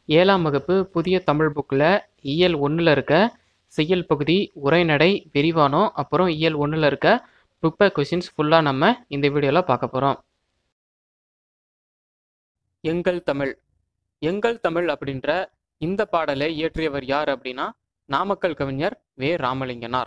ஏழாம் வகுப்பு புதிய தமிழ் புக்கில் இயல் ஒன்றில் இருக்க செய்யுள் பகுதி உரைநடை விரிவானம் அப்புறம் இயல் ஒன்றில் இருக்க புக் பேக் கொஷின்ஸ் ஃபுல்லாக நம்ம இந்த வீடியோவில் பார்க்க போகிறோம் எங்கள் தமிழ் எங்கள் தமிழ் அப்படின்ற இந்த பாடலை இயற்றியவர் யார் அப்படின்னா நாமக்கல் கவிஞர் வே ராமலிங்கனார்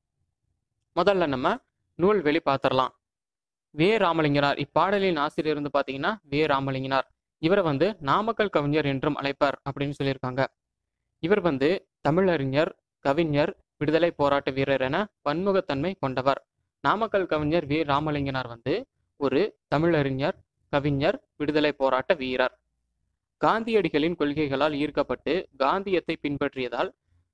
முதல்ல நம்ம நூல் வெளி பார்த்துடலாம் வே ராமலிங்கனார் இப்பாடலின் ஆசிரியர் வந்து பார்த்தீங்கன்னா வே ராமலிங்கனார் இவரை வந்து நாமக்கல் கவிஞர் என்றும் அழைப்பார் அப்படின்னு சொல்லியிருக்காங்க இவர் வந்து தமிழறிஞர் கவிஞர் விடுதலை போராட்ட வீரர் என பன்முகத்தன்மை கொண்டவர் நாமக்கல் கவிஞர் வி ராமலிங்கனார் வந்து ஒரு தமிழறிஞர் கவிஞர் விடுதலை போராட்ட வீரர் காந்தியடிகளின் கொள்கைகளால் ஈர்க்கப்பட்டு காந்தியத்தை பின்பற்றியதால்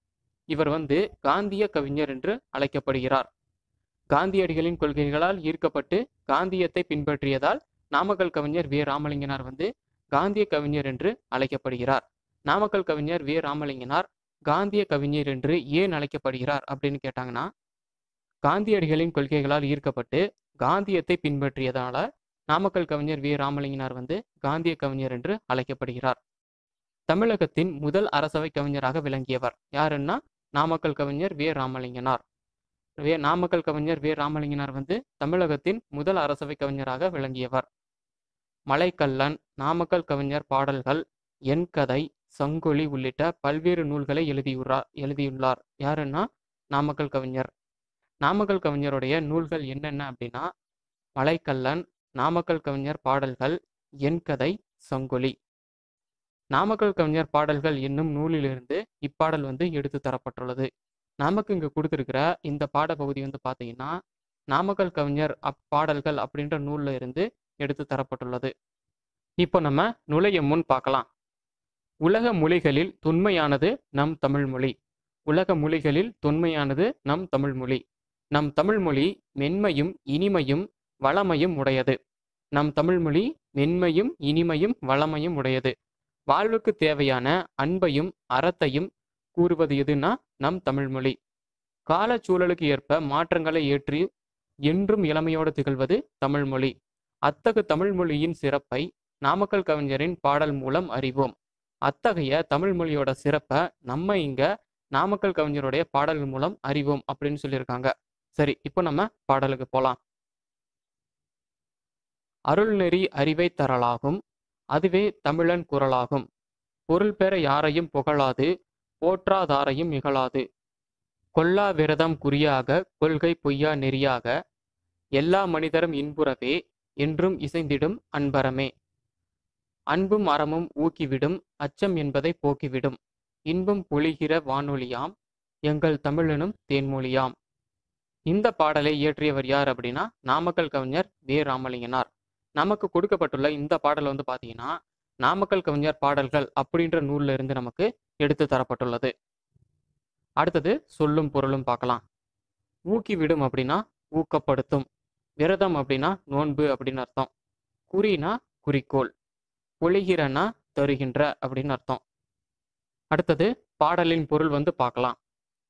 இவர் வந்து காந்திய கவிஞர் என்று அழைக்கப்படுகிறார் காந்தியடிகளின் கொள்கைகளால் ஈர்க்கப்பட்டு காந்தியத்தை பின்பற்றியதால் நாமக்கல் கவிஞர் வி ராமலிங்கனார் வந்து காந்திய கவிஞர் என்று அழைக்கப்படுகிறார் நாமக்கல் கவிஞர் வி ராமலிங்கனார் காந்திய கவிஞர் என்று ஏன் அழைக்கப்படுகிறார் அப்படின்னு கேட்டாங்கன்னா காந்தியடிகளின் கொள்கைகளால் ஈர்க்கப்பட்டு காந்தியத்தை பின்பற்றியதால நாமக்கல் கவிஞர் வி ராமலிங்கனார் வந்து காந்திய கவிஞர் என்று அழைக்கப்படுகிறார் தமிழகத்தின் முதல் அரசவை கவிஞராக விளங்கியவர் யாருன்னா நாமக்கல் கவிஞர் வி ராமலிங்கனார் வே நாமக்கல் கவிஞர் வே ராமலிங்கனார் வந்து தமிழகத்தின் முதல் அரசவை கவிஞராக விளங்கியவர் மலைக்கல்லன் நாமக்கல் கவிஞர் பாடல்கள் என் கதை சங்கொலி உள்ளிட்ட பல்வேறு நூல்களை எழுதியுள்ளார் எழுதியுள்ளார் யாருன்னா நாமக்கல் கவிஞர் நாமக்கல் கவிஞருடைய நூல்கள் என்னென்ன அப்படின்னா மலைக்கல்லன் நாமக்கல் கவிஞர் பாடல்கள் என் கதை சங்கொலி நாமக்கல் கவிஞர் பாடல்கள் என்னும் நூலிலிருந்து இப்பாடல் வந்து எடுத்து தரப்பட்டுள்ளது நமக்கு இங்கே கொடுத்துருக்கிற இந்த பாடப்பகுதி வந்து பார்த்தீங்கன்னா நாமக்கல் கவிஞர் அப்பாடல்கள் அப்படின்ற நூலில் இருந்து எடுத்து தரப்பட்டுள்ளது இப்போ நம்ம நுழைய முன் பார்க்கலாம் உலக மொழிகளில் தொன்மையானது நம் தமிழ் மொழி உலக மொழிகளில் தொன்மையானது நம் தமிழ் மொழி நம் தமிழ் மொழி மென்மையும் இனிமையும் வளமையும் உடையது நம் தமிழ் மொழி மென்மையும் இனிமையும் வளமையும் உடையது வாழ்வுக்கு தேவையான அன்பையும் அறத்தையும் கூறுவது எதுனா நம் தமிழ் மொழி காலச்சூழலுக்கு ஏற்ப மாற்றங்களை ஏற்றி என்றும் இளமையோடு திகழ்வது தமிழ் மொழி அத்தகு தமிழ் மொழியின் சிறப்பை நாமக்கல் கவிஞரின் பாடல் மூலம் அறிவோம் அத்தகைய தமிழ் மொழியோட சிறப்பை நம்ம இங்க நாமக்கல் கவிஞருடைய பாடல்கள் மூலம் அறிவோம் அப்படின்னு சொல்லியிருக்காங்க சரி இப்போ நம்ம பாடலுக்கு போலாம் அருள்நெறி அறிவை தரலாகும் அதுவே தமிழன் குரலாகும் பொருள் பெற யாரையும் புகழாது போற்றாதாரையும் இகழாது கொல்லா விரதம் குறியாக கொள்கை பொய்யா நெறியாக எல்லா மனிதரும் இன்புறவே என்றும் இசைந்திடும் அன்பரமே அன்பும் அறமும் ஊக்கிவிடும் அச்சம் என்பதை போக்கிவிடும் இன்பம் பொழிகிற வானொலியாம் எங்கள் தமிழனும் தேன்மொழியாம் இந்த பாடலை இயற்றியவர் யார் அப்படின்னா நாமக்கல் கவிஞர் வே ராமலிங்கனார் நமக்கு கொடுக்கப்பட்டுள்ள இந்த பாடல் வந்து பார்த்தீங்கன்னா நாமக்கல் கவிஞர் பாடல்கள் அப்படின்ற நூல்ல இருந்து நமக்கு எடுத்து தரப்பட்டுள்ளது அடுத்தது சொல்லும் பொருளும் பார்க்கலாம் ஊக்கிவிடும் அப்படின்னா ஊக்கப்படுத்தும் விரதம் அப்படின்னா நோன்பு அப்படின்னு அர்த்தம் குறினா குறிக்கோள் பொழிகிறனா தருகின்ற அப்படின்னு அர்த்தம் அடுத்தது பாடலின் பொருள் வந்து பார்க்கலாம்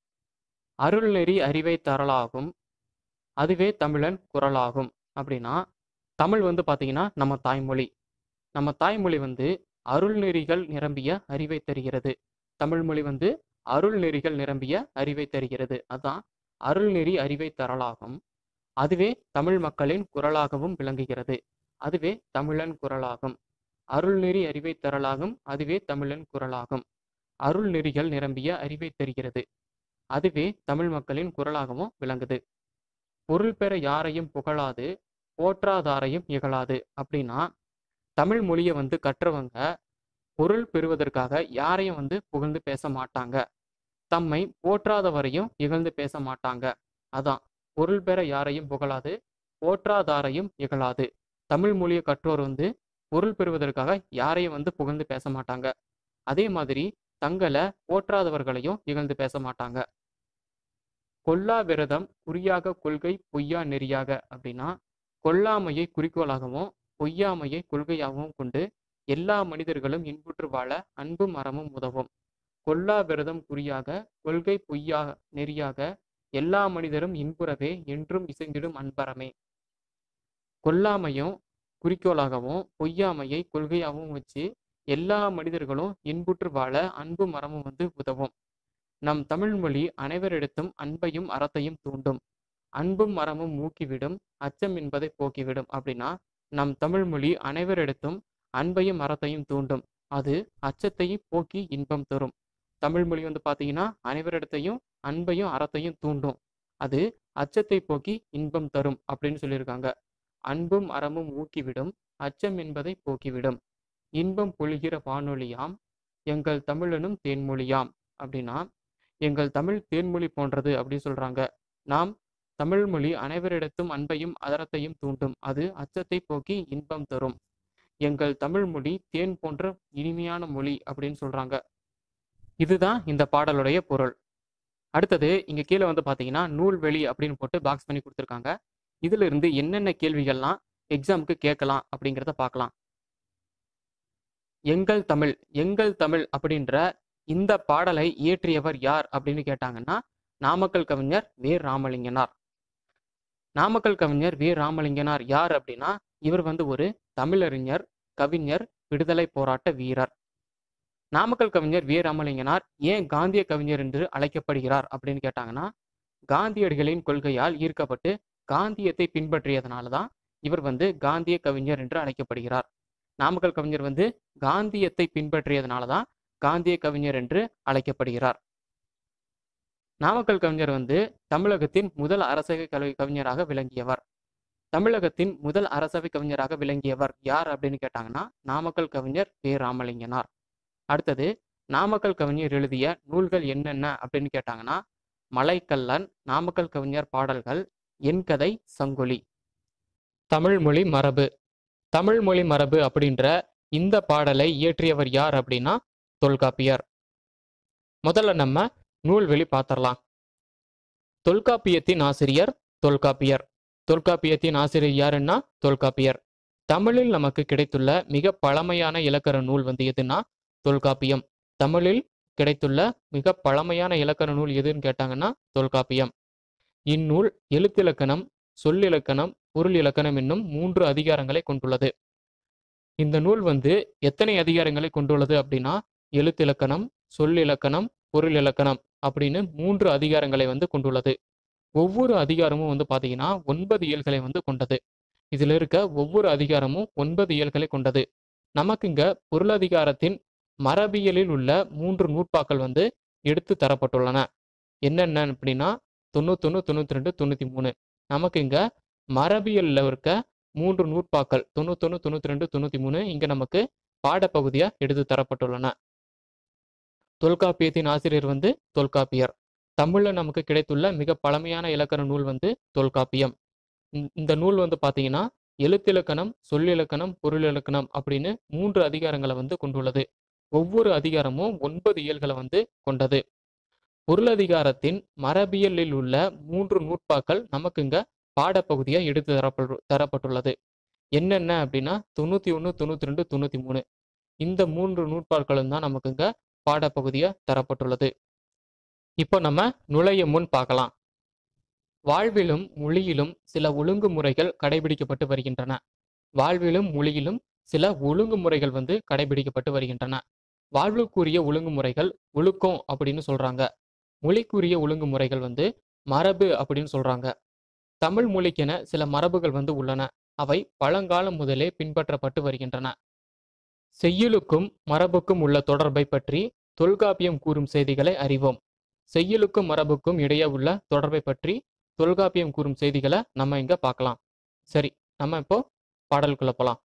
அருள்நெறி அறிவை தரலாகும் அதுவே தமிழன் குரலாகும் அப்படின்னா தமிழ் வந்து பார்த்தீங்கன்னா நம்ம தாய்மொழி நம்ம தாய்மொழி வந்து அருள்நெறிகள் நிரம்பிய அறிவை தருகிறது தமிழ் மொழி வந்து அருள்நெறிகள் நிரம்பிய அறிவை தருகிறது அதான் அருள்நெறி அறிவை தரலாகும் அதுவே தமிழ் மக்களின் குரலாகவும் விளங்குகிறது அதுவே தமிழன் குரலாகும் அருள்நெறி அறிவை தரலாகும் அதுவே தமிழன் குரலாகும் அருள் நெறிகள் நிரம்பிய அறிவை தருகிறது அதுவே தமிழ் மக்களின் குரலாகவும் விளங்குது பொருள் பெற யாரையும் புகழாது போற்றாதாரையும் இகழாது அப்படின்னா தமிழ் மொழியை வந்து கற்றவங்க பொருள் பெறுவதற்காக யாரையும் வந்து புகழ்ந்து பேச மாட்டாங்க தம்மை போற்றாதவரையும் இகழ்ந்து பேச மாட்டாங்க அதான் பொருள் பெற யாரையும் புகழாது போற்றாதாரையும் இகழாது தமிழ் மொழியை கற்றோர் வந்து பொருள் பெறுவதற்காக யாரையும் வந்து புகழ்ந்து பேச மாட்டாங்க அதே மாதிரி தங்களை போற்றாதவர்களையும் இகழ்ந்து பேச மாட்டாங்க கொல்லா விரதம் குறியாக கொள்கை பொய்யா நெறியாக அப்படின்னா கொல்லாமையை குறிக்கோளாகவும் பொய்யாமையை கொள்கையாகவும் கொண்டு எல்லா மனிதர்களும் இன்புற்று வாழ அன்பும் அறமும் உதவும் கொல்லா விரதம் குறியாக கொள்கை பொய்யா நெறியாக எல்லா மனிதரும் இன்புறவே என்றும் இசைந்திடும் அன்பரமே கொல்லாமையும் குறிக்கோளாகவும் பொய்யாமையை கொள்கையாகவும் வச்சு எல்லா மனிதர்களும் இன்புற்று வாழ அன்பும் அறமும் வந்து உதவும் நம் தமிழ் மொழி அனைவரிடத்தும் அன்பையும் அறத்தையும் தூண்டும் அன்பும் அறமும் ஊக்கிவிடும் அச்சம் என்பதை போக்கிவிடும் அப்படின்னா நம் தமிழ் மொழி அனைவரிடத்தும் அன்பையும் அறத்தையும் தூண்டும் அது அச்சத்தையும் போக்கி இன்பம் தரும் தமிழ் மொழி வந்து பார்த்தீங்கன்னா அனைவரிடத்தையும் அன்பையும் அறத்தையும் தூண்டும் அது அச்சத்தை போக்கி இன்பம் தரும் அப்படின்னு சொல்லியிருக்காங்க அன்பும் அறமும் ஊக்கிவிடும் அச்சம் என்பதை போக்கிவிடும் இன்பம் பொழிகிற வானொலியாம் எங்கள் தமிழனும் தேன்மொழியாம் அப்படின்னா எங்கள் தமிழ் தேன்மொழி போன்றது அப்படின்னு சொல்றாங்க நாம் தமிழ் மொழி அனைவரிடத்தும் அன்பையும் அதரத்தையும் தூண்டும் அது அச்சத்தை போக்கி இன்பம் தரும் எங்கள் தமிழ் மொழி தேன் போன்ற இனிமையான மொழி அப்படின்னு சொல்றாங்க இதுதான் இந்த பாடலுடைய பொருள் அடுத்தது இங்க கீழே வந்து பாத்தீங்கன்னா நூல்வெளி அப்படின்னு போட்டு பாக்ஸ் பண்ணி கொடுத்துருக்காங்க இதுல இருந்து என்னென்ன கேள்விகள்லாம் எக்ஸாமுக்கு கேட்கலாம் அப்படிங்கிறத பார்க்கலாம் எங்கள் தமிழ் எங்கள் தமிழ் அப்படின்ற இந்த பாடலை இயற்றியவர் யார் அப்படின்னு கேட்டாங்கன்னா நாமக்கல் கவிஞர் வே ராமலிங்கனார் நாமக்கல் கவிஞர் வே ராமலிங்கனார் யார் அப்படின்னா இவர் வந்து ஒரு தமிழறிஞர் கவிஞர் விடுதலை போராட்ட வீரர் நாமக்கல் கவிஞர் வே ராமலிங்கனார் ஏன் காந்திய கவிஞர் என்று அழைக்கப்படுகிறார் அப்படின்னு கேட்டாங்கன்னா காந்தியடிகளின் கொள்கையால் ஈர்க்கப்பட்டு காந்தியத்தை பின்பற்றியதனால தான் இவர் வந்து காந்திய கவிஞர் என்று அழைக்கப்படுகிறார் நாமக்கல் கவிஞர் வந்து காந்தியத்தை பின்பற்றியதனால தான் காந்திய கவிஞர் என்று அழைக்கப்படுகிறார் நாமக்கல் கவிஞர் வந்து தமிழகத்தின் முதல் அரசவை கவி கவிஞராக விளங்கியவர் தமிழகத்தின் முதல் அரசவை கவிஞராக விளங்கியவர் யார் அப்படின்னு கேட்டாங்கன்னா நாமக்கல் கவிஞர் வே ராமலிங்கனார் அடுத்தது நாமக்கல் கவிஞர் எழுதிய நூல்கள் என்னென்ன அப்படின்னு கேட்டாங்கன்னா மலைக்கல்லன் நாமக்கல் கவிஞர் பாடல்கள் என் கதை சங்கொலி தமிழ் மொழி மரபு தமிழ் மொழி மரபு அப்படின்ற இந்த பாடலை இயற்றியவர் யார் அப்படின்னா தொல்காப்பியர் முதல்ல நம்ம நூல்வெளி பார்த்துடலாம் தொல்காப்பியத்தின் ஆசிரியர் தொல்காப்பியர் தொல்காப்பியத்தின் ஆசிரியர் யாருன்னா தொல்காப்பியர் தமிழில் நமக்கு கிடைத்துள்ள மிக பழமையான இலக்கண நூல் வந்து எதுனா தொல்காப்பியம் தமிழில் கிடைத்துள்ள மிக பழமையான இலக்கண நூல் எதுன்னு கேட்டாங்கன்னா தொல்காப்பியம் இந்நூல் எழுத்திலக்கணம் சொல்லிலக்கணம் பொருள் இலக்கணம் என்னும் மூன்று அதிகாரங்களை கொண்டுள்ளது இந்த நூல் வந்து எத்தனை அதிகாரங்களை கொண்டுள்ளது அப்படின்னா எழுத்திலக்கணம் சொல்லிலக்கணம் பொருள் இலக்கணம் அப்படின்னு மூன்று அதிகாரங்களை வந்து கொண்டுள்ளது ஒவ்வொரு அதிகாரமும் வந்து பார்த்தீங்கன்னா ஒன்பது இயல்களை வந்து கொண்டது இதில் இருக்க ஒவ்வொரு அதிகாரமும் ஒன்பது இயல்களை கொண்டது நமக்கு இங்க பொருளதிகாரத்தின் மரபியலில் உள்ள மூன்று நூற்பாக்கள் வந்து எடுத்து தரப்பட்டுள்ளன என்னென்ன அப்படின்னா தொண்ணூத்தொன்று தொண்ணூத்தி ரெண்டு தொண்ணூத்தி மூணு நமக்கு இங்க மரபியல்ல இருக்க மூன்று நூற்பாக்கள் தொண்ணூத்தொன்று தொண்ணூத்தி ரெண்டு தொண்ணூத்தி மூணு இங்க நமக்கு பாடப்பகுதியா எடுத்து தரப்பட்டுள்ளன தொல்காப்பியத்தின் ஆசிரியர் வந்து தொல்காப்பியர் தமிழ்ல நமக்கு கிடைத்துள்ள மிக பழமையான இலக்கண நூல் வந்து தொல்காப்பியம் இந்த- இந்த நூல் வந்து பாத்தீங்கன்னா எழுத்திலக்கணம் சொல்லிலக்கணம் பொருள் இலக்கணம் அப்படின்னு மூன்று அதிகாரங்களை வந்து கொண்டுள்ளது ஒவ்வொரு அதிகாரமும் ஒன்பது இயல்களை வந்து கொண்டது பொருளதிகாரத்தின் மரபியலில் உள்ள மூன்று நூற்பாக்கள் நமக்கு இங்க பாடப்பகுதியா எடுத்து தரப்பட்டு தரப்பட்டுள்ளது என்னென்ன அப்படின்னா தொண்ணூத்தி ஒன்று தொண்ணூத்தி ரெண்டு தொண்ணூத்தி மூணு இந்த மூன்று நூற்பாக்களும் தான் நமக்கு இங்க பாடப்பகுதியா தரப்பட்டுள்ளது இப்போ நம்ம நுழைய முன் பார்க்கலாம் வாழ்விலும் மொழியிலும் சில ஒழுங்குமுறைகள் கடைபிடிக்கப்பட்டு வருகின்றன வாழ்விலும் மொழியிலும் சில ஒழுங்குமுறைகள் வந்து கடைபிடிக்கப்பட்டு வருகின்றன வாழ்வுக்குரிய ஒழுங்குமுறைகள் ஒழுக்கம் அப்படின்னு சொல்றாங்க மொழிக்குரிய ஒழுங்குமுறைகள் வந்து மரபு அப்படின்னு சொல்றாங்க தமிழ் மொழிக்கென சில மரபுகள் வந்து உள்ளன அவை பழங்காலம் முதலே பின்பற்றப்பட்டு வருகின்றன செய்யுளுக்கும் மரபுக்கும் உள்ள தொடர்பை பற்றி தொல்காப்பியம் கூறும் செய்திகளை அறிவோம் செய்யுளுக்கும் மரபுக்கும் இடையே உள்ள தொடர்பை பற்றி தொல்காப்பியம் கூறும் செய்திகளை நம்ம இங்க பார்க்கலாம் சரி நம்ம இப்போ பாடலுக்குள்ள போலாம்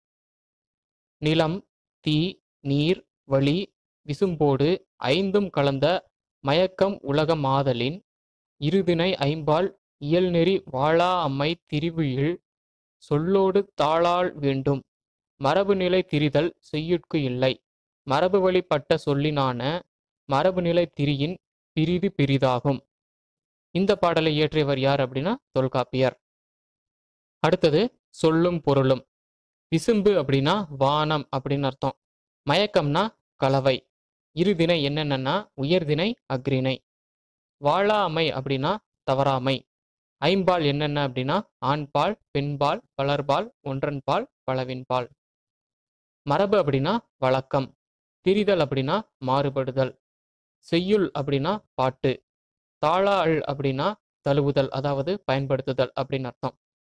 நிலம் தீ நீர் வழி விசும்போடு ஐந்தும் கலந்த மயக்கம் உலகம் ஆதலின் இருதினை ஐம்பால் இயல்நெறி வாழா அம்மை திரிவுயில் சொல்லோடு தாளால் வேண்டும் மரபு நிலை திரிதல் செய்யுட்கு இல்லை மரபு வழிப்பட்ட சொல்லினான மரபு நிலை திரியின் பிரிது பிரிதாகும் இந்த பாடலை இயற்றியவர் யார் அப்படின்னா தொல்காப்பியர் அடுத்தது சொல்லும் பொருளும் விசும்பு அப்படின்னா வானம் அப்படின்னு அர்த்தம் மயக்கம்னா கலவை இருதினை என்னென்னன்னா உயர்தினை அக்ரிணை வாழாமை அப்படின்னா தவறாமை ஐம்பால் என்னென்ன அப்படின்னா ஆண்பால் பெண்பால் பலர்பால் ஒன்றன்பால் பலவின்பால் மரபு அப்படின்னா வழக்கம் திரிதல் அப்படின்னா மாறுபடுதல் செய்யுள் அப்படின்னா பாட்டு தாளா அள் அப்படின்னா தழுவுதல் அதாவது பயன்படுத்துதல் அப்படின்னு அர்த்தம்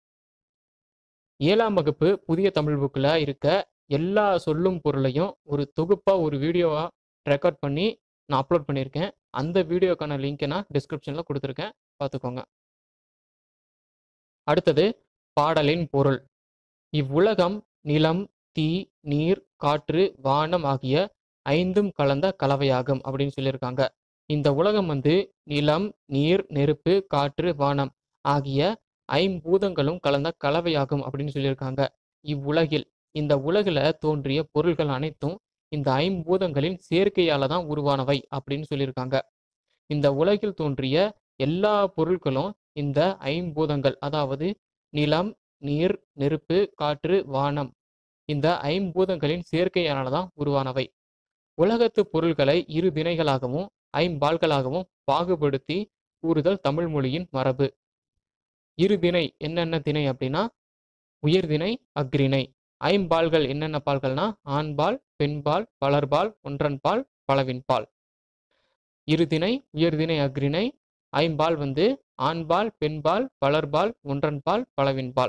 ஏழாம் வகுப்பு புதிய தமிழ் புக்கில் இருக்க எல்லா சொல்லும் பொருளையும் ஒரு தொகுப்பாக ஒரு வீடியோவாக ரெக்கார்ட் பண்ணி நான் அப்லோட் பண்ணியிருக்கேன் அந்த வீடியோக்கான லிங்க்கை நான் டிஸ்கிரிப்ஷனில் கொடுத்துருக்கேன் பார்த்துக்கோங்க அடுத்தது பாடலின் பொருள் இவ்வுலகம் நிலம் தீ நீர் காற்று வானம் ஆகிய ஐந்தும் கலந்த கலவையாகும் அப்படின்னு சொல்லியிருக்காங்க இந்த உலகம் வந்து நிலம் நீர் நெருப்பு காற்று வானம் ஆகிய ஐம்பூதங்களும் கலந்த கலவையாகும் அப்படின்னு சொல்லியிருக்காங்க இவ்வுலகில் இந்த உலகில் தோன்றிய பொருள்கள் அனைத்தும் இந்த ஐம்பூதங்களின் சேர்க்கையால தான் உருவானவை அப்படின்னு சொல்லியிருக்காங்க இந்த உலகில் தோன்றிய எல்லா பொருட்களும் இந்த ஐம்பூதங்கள் அதாவது நிலம் நீர் நெருப்பு காற்று வானம் இந்த ஐம்பூதங்களின் சேர்க்கையால தான் உருவானவை உலகத்து பொருள்களை இரு திணைகளாகவும் ஐம்பால்களாகவும் பாகுபடுத்தி கூறுதல் தமிழ் மொழியின் மரபு இரு திணை என்னென்ன திணை அப்படின்னா உயர்திணை அக்ரிணை ஐம்பால்கள் என்னென்ன பால்கள்னா ஆண்பால் பெண்பால் பலர்பால் ஒன்றன்பால் பலவின்பால் இருதிணை உயர்திணை அக்ரிணை ஐம்பால் வந்து ஆண்பால் பெண்பால் பலர்பால் ஒன்றன்பால் பலவின்பால்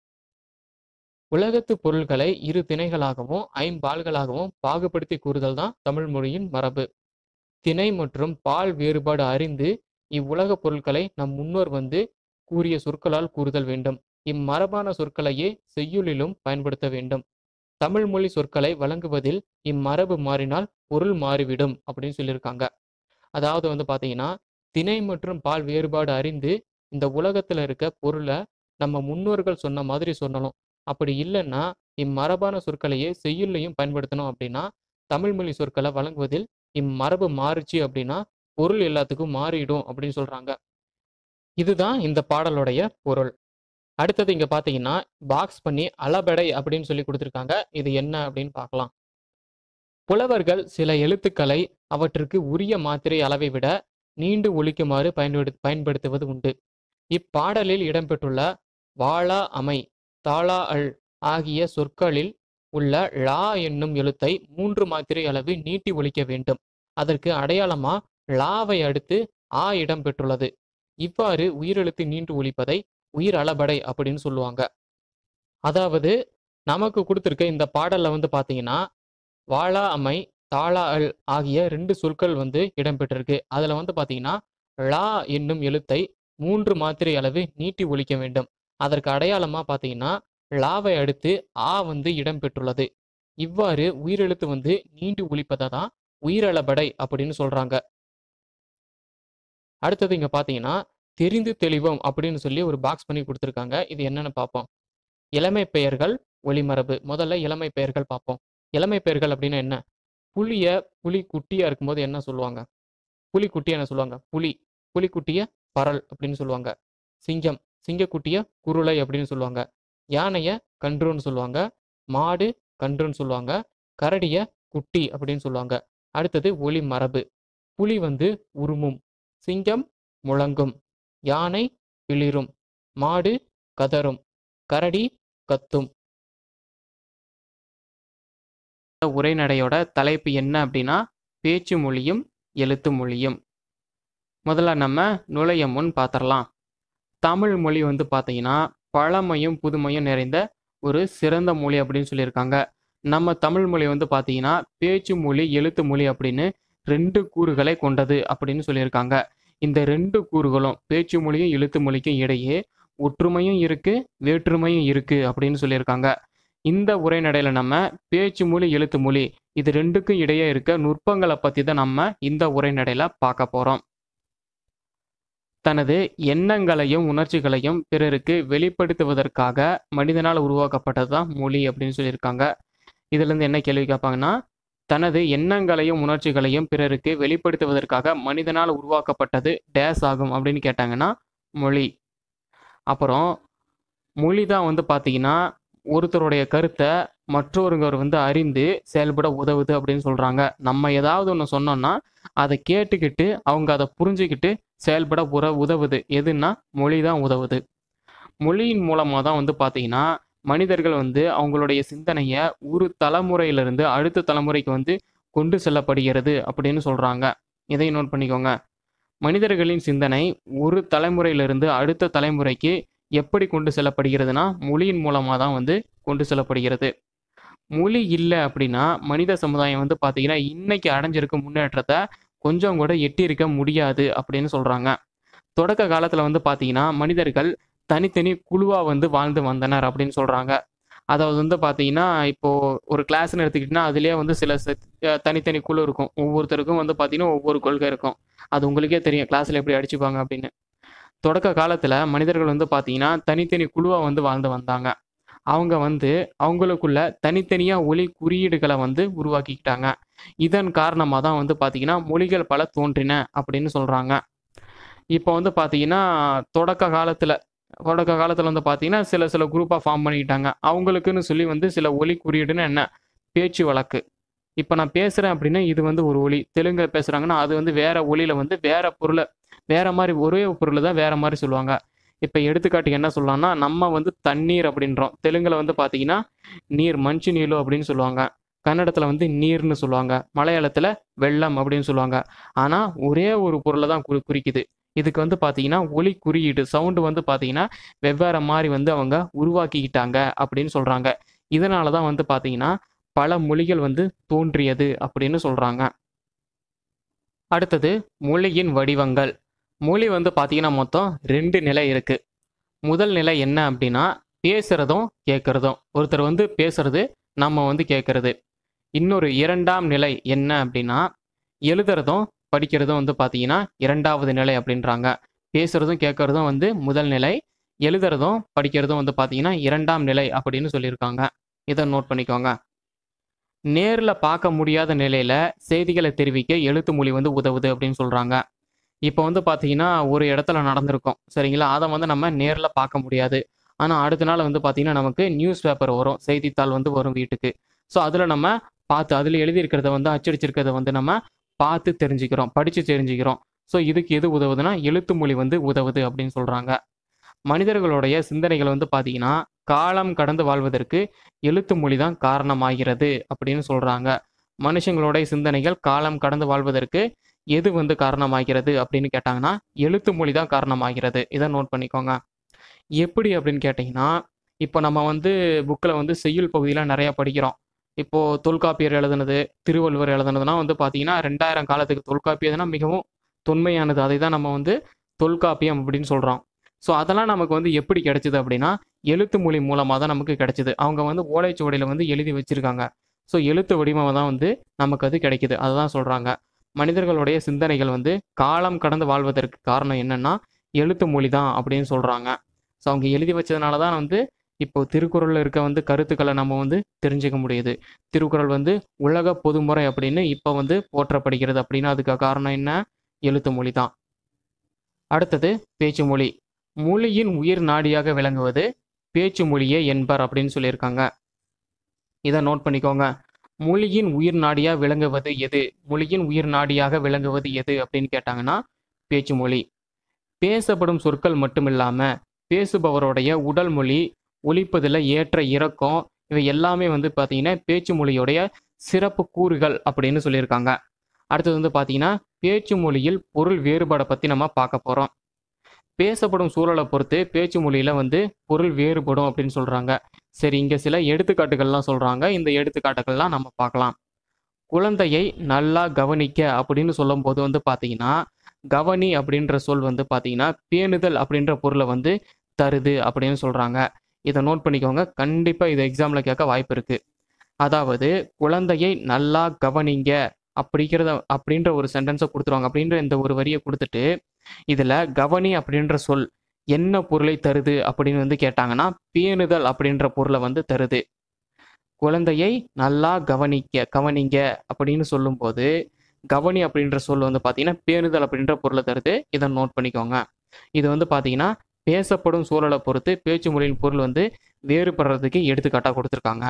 உலகத்து பொருள்களை இரு திணைகளாகவும் ஐம்பால்களாகவும் பாகுபடுத்தி கூறுதல் தான் தமிழ் மொழியின் மரபு திணை மற்றும் பால் வேறுபாடு அறிந்து இவ்வுலக பொருட்களை நம் முன்னோர் வந்து கூறிய சொற்களால் கூறுதல் வேண்டும் இம்மரபான சொற்களையே செய்யுளிலும் பயன்படுத்த வேண்டும் தமிழ் மொழி சொற்களை வழங்குவதில் இம்மரபு மாறினால் பொருள் மாறிவிடும் அப்படின்னு சொல்லியிருக்காங்க அதாவது வந்து பார்த்தீங்கன்னா திணை மற்றும் பால் வேறுபாடு அறிந்து இந்த உலகத்தில் இருக்க பொருளை நம்ம முன்னோர்கள் சொன்ன மாதிரி சொல்லணும் அப்படி இல்லைன்னா இம்மரபான சொற்களையே செய்யுள்ளையும் பயன்படுத்தணும் அப்படின்னா தமிழ் மொழி சொற்களை வழங்குவதில் இம்மரபு மாறுச்சு அப்படின்னா பொருள் எல்லாத்துக்கும் மாறிடும் அப்படின்னு சொல்றாங்க இதுதான் இந்த பாடலுடைய பொருள் அடுத்தது இங்க பாத்தீங்கன்னா பாக்ஸ் பண்ணி அளபெடை அப்படின்னு சொல்லி கொடுத்துருக்காங்க இது என்ன அப்படின்னு பார்க்கலாம் புலவர்கள் சில எழுத்துக்களை அவற்றுக்கு உரிய மாத்திரை அளவை விட நீண்டு ஒழிக்குமாறு பயன்படு பயன்படுத்துவது உண்டு இப்பாடலில் இடம்பெற்றுள்ள வாளா அமை தாளா அள் ஆகிய சொற்களில் உள்ள ழா என்னும் எழுத்தை மூன்று மாத்திரை அளவு நீட்டி ஒழிக்க வேண்டும் அதற்கு அடையாளமா லாவை அடுத்து ஆ இடம் பெற்றுள்ளது இவ்வாறு உயிரெழுத்து நீண்டு ஒழிப்பதை உயிர் அளபடை அப்படின்னு சொல்லுவாங்க அதாவது நமக்கு கொடுத்துருக்க இந்த பாடல்ல வந்து பாத்தீங்கன்னா வாளா அமை தாளா அல் ஆகிய ரெண்டு சொற்கள் வந்து இடம்பெற்றிருக்கு அதுல வந்து பாத்தீங்கன்னா லா என்னும் எழுத்தை மூன்று மாத்திரை அளவு நீட்டி ஒழிக்க வேண்டும் அதற்கு அடையாளமா பாத்தீங்கன்னா லாவை அடுத்து ஆ வந்து இடம்பெற்றுள்ளது இவ்வாறு உயிரெழுத்து வந்து நீண்டு ஒழிப்பதை தான் உயிரளபடை அப்படின்னு சொல்றாங்க அடுத்தது இங்க பாத்தீங்கன்னா தெரிந்து தெளிவோம் அப்படின்னு சொல்லி ஒரு பாக்ஸ் பண்ணி கொடுத்துருக்காங்க இது என்னன்னு பார்ப்போம் இளமை பெயர்கள் ஒளிமரபு முதல்ல இளமை பெயர்கள் பார்ப்போம் இளமை பெயர்கள் அப்படின்னா என்ன புளிய புலி குட்டியா இருக்கும்போது என்ன சொல்லுவாங்க புலி குட்டிய என்ன சொல்லுவாங்க புலி புலிக்குட்டிய பரல் அப்படின்னு சொல்லுவாங்க சிங்கம் சிங்கக்குட்டிய குருளை அப்படின்னு சொல்லுவாங்க யானைய கன்றுன்னு சொல்லுவாங்க மாடு கன்றுன்னு சொல்லுவாங்க கரடிய குட்டி அப்படின்னு சொல்லுவாங்க அடுத்தது ஒளி மரபு புலி வந்து உருமும் சிங்கம் முழங்கும் யானை பிளிரும் மாடு கதரும் கரடி கத்தும் உரைநடையோட தலைப்பு என்ன அப்படின்னா பேச்சு மொழியும் எழுத்து மொழியும் முதல்ல நம்ம நுழைய முன் பார்த்துடலாம் தமிழ் மொழி வந்து பார்த்தீங்கன்னா பழமையும் புதுமையும் நிறைந்த ஒரு சிறந்த மொழி அப்படின்னு சொல்லியிருக்காங்க நம்ம தமிழ் மொழி வந்து பார்த்தீங்கன்னா பேச்சு மொழி எழுத்து மொழி அப்படின்னு ரெண்டு கூறுகளை கொண்டது அப்படின்னு சொல்லியிருக்காங்க இந்த ரெண்டு கூறுகளும் பேச்சு மொழியும் எழுத்து மொழிக்கும் இடையே ஒற்றுமையும் இருக்கு வேற்றுமையும் இருக்கு அப்படின்னு சொல்லியிருக்காங்க இந்த உரைநடையில நம்ம பேச்சு மொழி எழுத்து மொழி இது ரெண்டுக்கும் இடையே இருக்க நுட்பங்களை பத்தி தான் நம்ம இந்த உரைநடையில பார்க்க போறோம் தனது எண்ணங்களையும் உணர்ச்சிகளையும் பிறருக்கு வெளிப்படுத்துவதற்காக மனிதனால் உருவாக்கப்பட்டது தான் மொழி அப்படின்னு சொல்லியிருக்காங்க இதுல இருந்து என்ன கேள்வி கேட்பாங்கன்னா தனது எண்ணங்களையும் உணர்ச்சிகளையும் பிறருக்கு வெளிப்படுத்துவதற்காக மனிதனால் உருவாக்கப்பட்டது டேஸ் ஆகும் அப்படின்னு கேட்டாங்கன்னா மொழி அப்புறம் மொழி தான் வந்து பார்த்தீங்கன்னா ஒருத்தருடைய கருத்தை மற்றொருவர் வந்து அறிந்து செயல்பட உதவுது அப்படின்னு சொல்றாங்க நம்ம ஏதாவது ஒன்று சொன்னோம்னா அதை கேட்டுக்கிட்டு அவங்க அதை புரிஞ்சுக்கிட்டு செயல்பட உற உதவுது எதுன்னா மொழி தான் உதவுது மொழியின் மூலமாக தான் வந்து பார்த்தீங்கன்னா மனிதர்கள் வந்து அவங்களுடைய சிந்தனையை ஒரு தலைமுறையிலிருந்து அடுத்த தலைமுறைக்கு வந்து கொண்டு செல்லப்படுகிறது அப்படின்னு சொல்கிறாங்க இதை நோட் பண்ணிக்கோங்க மனிதர்களின் சிந்தனை ஒரு தலைமுறையிலிருந்து அடுத்த தலைமுறைக்கு எப்படி கொண்டு செல்லப்படுகிறதுனா மொழியின் மூலமாக தான் வந்து கொண்டு செல்லப்படுகிறது மொழி இல்லை அப்படின்னா மனித சமுதாயம் வந்து பார்த்தீங்கன்னா இன்னைக்கு அடைஞ்சிருக்க முன்னேற்றத்தை கொஞ்சம் கூட எட்டியிருக்க முடியாது அப்படின்னு சொல்கிறாங்க தொடக்க காலத்தில் வந்து பார்த்தீங்கன்னா மனிதர்கள் தனித்தனி குழுவாக வந்து வாழ்ந்து வந்தனர் அப்படின்னு சொல்கிறாங்க அதாவது வந்து பார்த்தீங்கன்னா இப்போ ஒரு கிளாஸ்னு எடுத்துக்கிட்டிங்கன்னா அதுலேயே வந்து சில செ- அஹ் தனித்தனி குழு இருக்கும் ஒவ்வொருத்தருக்கும் வந்து பார்த்தீங்கன்னா ஒவ்வொரு கொள்கை இருக்கும் அது உங்களுக்கே தெரியும் கிளாஸில் எப்படி அடிச்சுப்பாங்க அப்படின்னு தொடக்க காலத்தில் மனிதர்கள் வந்து பார்த்தீங்கன்னா தனித்தனி குழுவாக வந்து வாழ்ந்து வந்தாங்க அவங்க வந்து அவங்களுக்குள்ள தனித்தனியாக ஒலி குறியீடுகளை வந்து உருவாக்கிக்கிட்டாங்க இதன் காரணமாக தான் வந்து பார்த்தீங்கன்னா மொழிகள் பல தோன்றின அப்படின்னு சொல்கிறாங்க இப்போ வந்து பார்த்தீங்கன்னா தொடக்க காலத்தில் தொடக்க காலத்தில் வந்து பார்த்தீங்கன்னா சில சில குரூப்பாக ஃபார்ம் பண்ணிக்கிட்டாங்க அவங்களுக்குன்னு சொல்லி வந்து சில ஒலி குறியீடுன்னு என்ன பேச்சு வழக்கு இப்போ நான் பேசுகிறேன் அப்படின்னா இது வந்து ஒரு ஒலி தெலுங்கில் பேசுகிறாங்கன்னா அது வந்து வேற ஒலியில் வந்து வேற பொருளை வேற மாதிரி ஒரே பொருளை தான் வேற மாதிரி சொல்லுவாங்க இப்போ எடுத்துக்காட்டுக்கு என்ன சொல்லலாம்னா நம்ம வந்து தண்ணீர் அப்படின்றோம் தெலுங்கில் வந்து பார்த்தீங்கன்னா நீர் மஞ்சு நீலு அப்படின்னு சொல்லுவாங்க கன்னடத்தில் வந்து நீர்னு சொல்லுவாங்க மலையாளத்தில் வெள்ளம் அப்படின்னு சொல்லுவாங்க ஆனால் ஒரே ஒரு பொருளை தான் குறி குறிக்குது இதுக்கு வந்து பார்த்தீங்கன்னா ஒலி குறியீடு சவுண்டு வந்து பார்த்தீங்கன்னா வெவ்வேறு மாதிரி வந்து அவங்க உருவாக்கிக்கிட்டாங்க அப்படின்னு சொல்கிறாங்க இதனால தான் வந்து பார்த்தீங்கன்னா பல மொழிகள் வந்து தோன்றியது அப்படின்னு சொல்கிறாங்க அடுத்தது மொழியின் வடிவங்கள் மொழி வந்து பார்த்தீங்கன்னா மொத்தம் ரெண்டு நிலை இருக்குது முதல் நிலை என்ன அப்படின்னா பேசுகிறதும் கேட்குறதும் ஒருத்தர் வந்து பேசுறது நம்ம வந்து கேட்குறது இன்னொரு இரண்டாம் நிலை என்ன அப்படின்னா எழுதுறதும் படிக்கிறதும் வந்து பார்த்தீங்கன்னா இரண்டாவது நிலை அப்படின்றாங்க பேசுறதும் கேட்குறதும் வந்து முதல் நிலை எழுதுறதும் படிக்கிறதும் வந்து பார்த்தீங்கன்னா இரண்டாம் நிலை அப்படின்னு சொல்லியிருக்காங்க இதை நோட் பண்ணிக்கோங்க நேரில் பார்க்க முடியாத நிலையில் செய்திகளை தெரிவிக்க எழுத்து மொழி வந்து உதவுது அப்படின்னு சொல்கிறாங்க இப்போ வந்து பார்த்தீங்கன்னா ஒரு இடத்துல நடந்திருக்கும் சரிங்களா அதை வந்து நம்ம நேரில் பார்க்க முடியாது ஆனால் அடுத்த நாள் வந்து பார்த்தீங்கன்னா நமக்கு நியூஸ் பேப்பர் வரும் செய்தித்தாள் வந்து வரும் வீட்டுக்கு ஸோ அதில் நம்ம பார்த்து அதில் எழுதியிருக்கிறத வந்து அச்சடிச்சிருக்கிறத வந்து நம்ம பார்த்து தெரிஞ்சுக்கிறோம் படித்து தெரிஞ்சுக்கிறோம் ஸோ இதுக்கு எது உதவுதுன்னா எழுத்து மொழி வந்து உதவுது அப்படின்னு சொல்கிறாங்க மனிதர்களுடைய சிந்தனைகள் வந்து பார்த்தீங்கன்னா காலம் கடந்து வாழ்வதற்கு எழுத்து மொழி தான் காரணமாகிறது அப்படின்னு சொல்கிறாங்க மனுஷங்களுடைய சிந்தனைகள் காலம் கடந்து வாழ்வதற்கு எது வந்து காரணமாகிறது அப்படின்னு கேட்டாங்கன்னா எழுத்து மொழி தான் காரணமாகிறது இதை நோட் பண்ணிக்கோங்க எப்படி அப்படின்னு கேட்டிங்கன்னா இப்போ நம்ம வந்து புக்கில் வந்து செய்யுள் பகுதியில் நிறையா படிக்கிறோம் இப்போது தொல்காப்பியர் எழுதுனது திருவள்ளுவர் எழுதுனதுனா வந்து பார்த்தீங்கன்னா ரெண்டாயிரம் காலத்துக்கு தொல்காப்பியதுனா மிகவும் தொன்மையானது அதை தான் நம்ம வந்து தொல்காப்பியம் அப்படின்னு சொல்கிறோம் ஸோ அதெல்லாம் நமக்கு வந்து எப்படி கிடைச்சிது அப்படின்னா எழுத்து மொழி மூலமாக தான் நமக்கு கிடைச்சிது அவங்க வந்து ஓலைச்சுவடியில் வந்து எழுதி வச்சிருக்காங்க ஸோ எழுத்து வடிவமாக தான் வந்து நமக்கு அது கிடைக்குது அதை தான் சொல்கிறாங்க மனிதர்களுடைய சிந்தனைகள் வந்து காலம் கடந்து வாழ்வதற்கு காரணம் என்னன்னா எழுத்து மொழி தான் அப்படின்னு சொல்கிறாங்க ஸோ அவங்க எழுதி வச்சதுனால தான் வந்து இப்போ திருக்குறளில் இருக்க வந்து கருத்துக்களை நம்ம வந்து தெரிஞ்சுக்க முடியுது திருக்குறள் வந்து உலக பொதுமுறை அப்படின்னு இப்போ வந்து போற்றப்படுகிறது அப்படின்னு அதுக்கு காரணம் என்ன எழுத்து மொழி தான் அடுத்தது பேச்சு மொழி மொழியின் உயிர் நாடியாக விளங்குவது பேச்சு மொழியே என்பர் அப்படின்னு சொல்லியிருக்காங்க இதை நோட் பண்ணிக்கோங்க மொழியின் உயிர் நாடியாக விளங்குவது எது மொழியின் உயிர் நாடியாக விளங்குவது எது அப்படின்னு கேட்டாங்கன்னா பேச்சு மொழி பேசப்படும் சொற்கள் மட்டுமில்லாமல் பேசுபவருடைய உடல் மொழி ஒலிப்பதில் ஏற்ற இறக்கம் இவை எல்லாமே வந்து பார்த்தீங்கன்னா பேச்சு மொழியுடைய சிறப்பு கூறுகள் அப்படின்னு சொல்லியிருக்காங்க அடுத்தது வந்து பார்த்தீங்கன்னா பேச்சு மொழியில் பொருள் வேறுபாடை பற்றி நம்ம பார்க்க போகிறோம் பேசப்படும் சூழலை பொறுத்து பேச்சு மொழியில் வந்து பொருள் வேறுபடும் அப்படின்னு சொல்கிறாங்க சரி இங்கே சில எடுத்துக்காட்டுகள்லாம் சொல்கிறாங்க இந்த எடுத்துக்காட்டுகள்லாம் நம்ம பார்க்கலாம் குழந்தையை நல்லா கவனிக்க அப்படின்னு சொல்லும்போது வந்து பார்த்தீங்கன்னா கவனி அப்படின்ற சொல் வந்து பார்த்தீங்கன்னா பேணுதல் அப்படின்ற பொருளை வந்து தருது அப்படின்னு சொல்கிறாங்க இதை நோட் பண்ணிக்கோங்க கண்டிப்பாக இது எக்ஸாமில் கேட்க வாய்ப்பு இருக்குது அதாவது குழந்தையை நல்லா கவனிங்க அப்படிங்கிறத அப்படின்ற ஒரு சென்டென்ஸை கொடுத்துருவாங்க அப்படின்ற இந்த ஒரு வரியை கொடுத்துட்டு இதில் கவனி அப்படின்ற சொல் என்ன பொருளை தருது அப்படின்னு வந்து கேட்டாங்கன்னா பேணுதல் அப்படின்ற பொருளை வந்து தருது குழந்தையை நல்லா கவனிக்க கவனிங்க அப்படின்னு சொல்லும்போது கவனி அப்படின்ற சொல் வந்து பார்த்தீங்கன்னா பேணுதல் அப்படின்ற பொருளை தருது இதை நோட் பண்ணிக்கோங்க இது வந்து பார்த்தீங்கன்னா பேசப்படும் சூழலை பொறுத்து பேச்சு மொழியின் பொருள் வந்து வேறுபடுறதுக்கு எடுத்துக்காட்டாக கொடுத்துருக்காங்க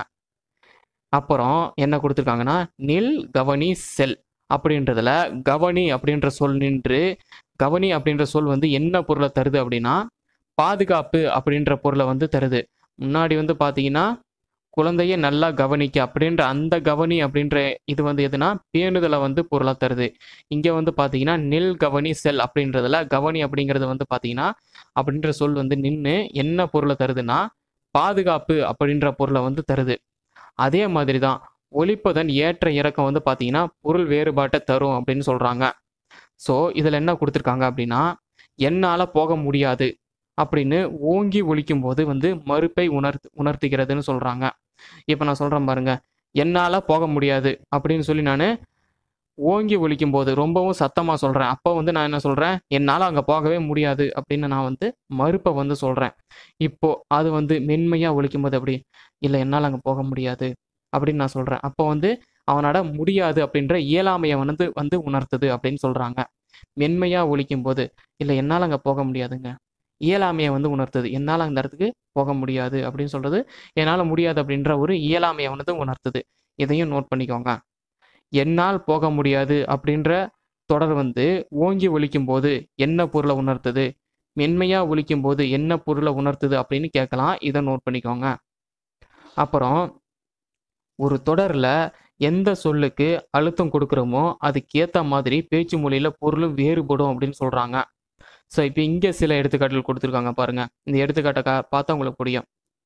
அப்புறம் என்ன கொடுத்துருக்காங்கன்னா நில் கவனி செல் அப்படின்றதுல கவனி அப்படின்ற சொல் நின்று கவனி அப்படின்ற சொல் வந்து என்ன பொருளை தருது அப்படின்னா பாதுகாப்பு அப்படின்ற பொருளை வந்து தருது முன்னாடி வந்து பார்த்தீங்கன்னா குழந்தையை நல்லா கவனிக்க அப்படின்ற அந்த கவனி அப்படின்ற இது வந்து எதுனா பேணுதலை வந்து பொருளாக தருது இங்கே வந்து பார்த்தீங்கன்னா நெல் கவனி செல் அப்படின்றதுல கவனி அப்படிங்கிறது வந்து பார்த்தீங்கன்னா அப்படின்ற சொல் வந்து நின்று என்ன பொருளை தருதுன்னா பாதுகாப்பு அப்படின்ற பொருளை வந்து தருது அதே மாதிரி தான் ஒழிப்பதன் ஏற்ற இறக்கம் வந்து பார்த்தீங்கன்னா பொருள் வேறுபாட்டை தரும் அப்படின்னு சொல்கிறாங்க ஸோ இதில் என்ன கொடுத்துருக்காங்க அப்படின்னா என்னால் போக முடியாது அப்படின்னு ஓங்கி ஒழிக்கும் போது வந்து மறுப்பை உணர்த்து உணர்த்துகிறதுன்னு சொல்கிறாங்க இப்போ நான் சொல்கிறேன் பாருங்க என்னால் போக முடியாது அப்படின்னு சொல்லி நான் ஓங்கி ஒழிக்கும் போது ரொம்பவும் சத்தமாக சொல்கிறேன் அப்போ வந்து நான் என்ன சொல்கிறேன் என்னால் அங்கே போகவே முடியாது அப்படின்னு நான் வந்து மறுப்பை வந்து சொல்கிறேன் இப்போ அது வந்து மென்மையாக ஒழிக்கும் போது அப்படி இல்லை என்னால் அங்கே போக முடியாது அப்படின்னு நான் சொல்கிறேன் அப்போ வந்து அவனோட முடியாது அப்படின்ற இயலாமையை வந்து வந்து உணர்த்துது அப்படின்னு சொல்கிறாங்க மென்மையாக ஒழிக்கும் போது இல்லை என்னால் அங்கே போக முடியாதுங்க இயலாமையை வந்து உணர்த்துது என்னால் அந்த இடத்துக்கு போக முடியாது அப்படின்னு சொல்கிறது என்னால் முடியாது அப்படின்ற ஒரு இயலாமையை வந்து உணர்த்துது இதையும் நோட் பண்ணிக்கோங்க என்னால் போக முடியாது அப்படின்ற தொடர் வந்து ஓங்கி ஒழிக்கும் போது என்ன பொருளை உணர்த்துது மென்மையாக ஒழிக்கும் போது என்ன பொருளை உணர்த்துது அப்படின்னு கேட்கலாம் இதை நோட் பண்ணிக்கோங்க அப்புறம் ஒரு தொடரில் எந்த சொல்லுக்கு அழுத்தம் கொடுக்குறோமோ அதுக்கேற்ற மாதிரி பேச்சு மொழியில் பொருளும் வேறுபடும் அப்படின்னு சொல்கிறாங்க ஸோ இப்போ இங்கே சில எடுத்துக்காட்டுகள் கொடுத்துருக்காங்க பாருங்க இந்த எடுத்துக்காட்டை கா பார்த்தா உங்களுக்கு புரியும்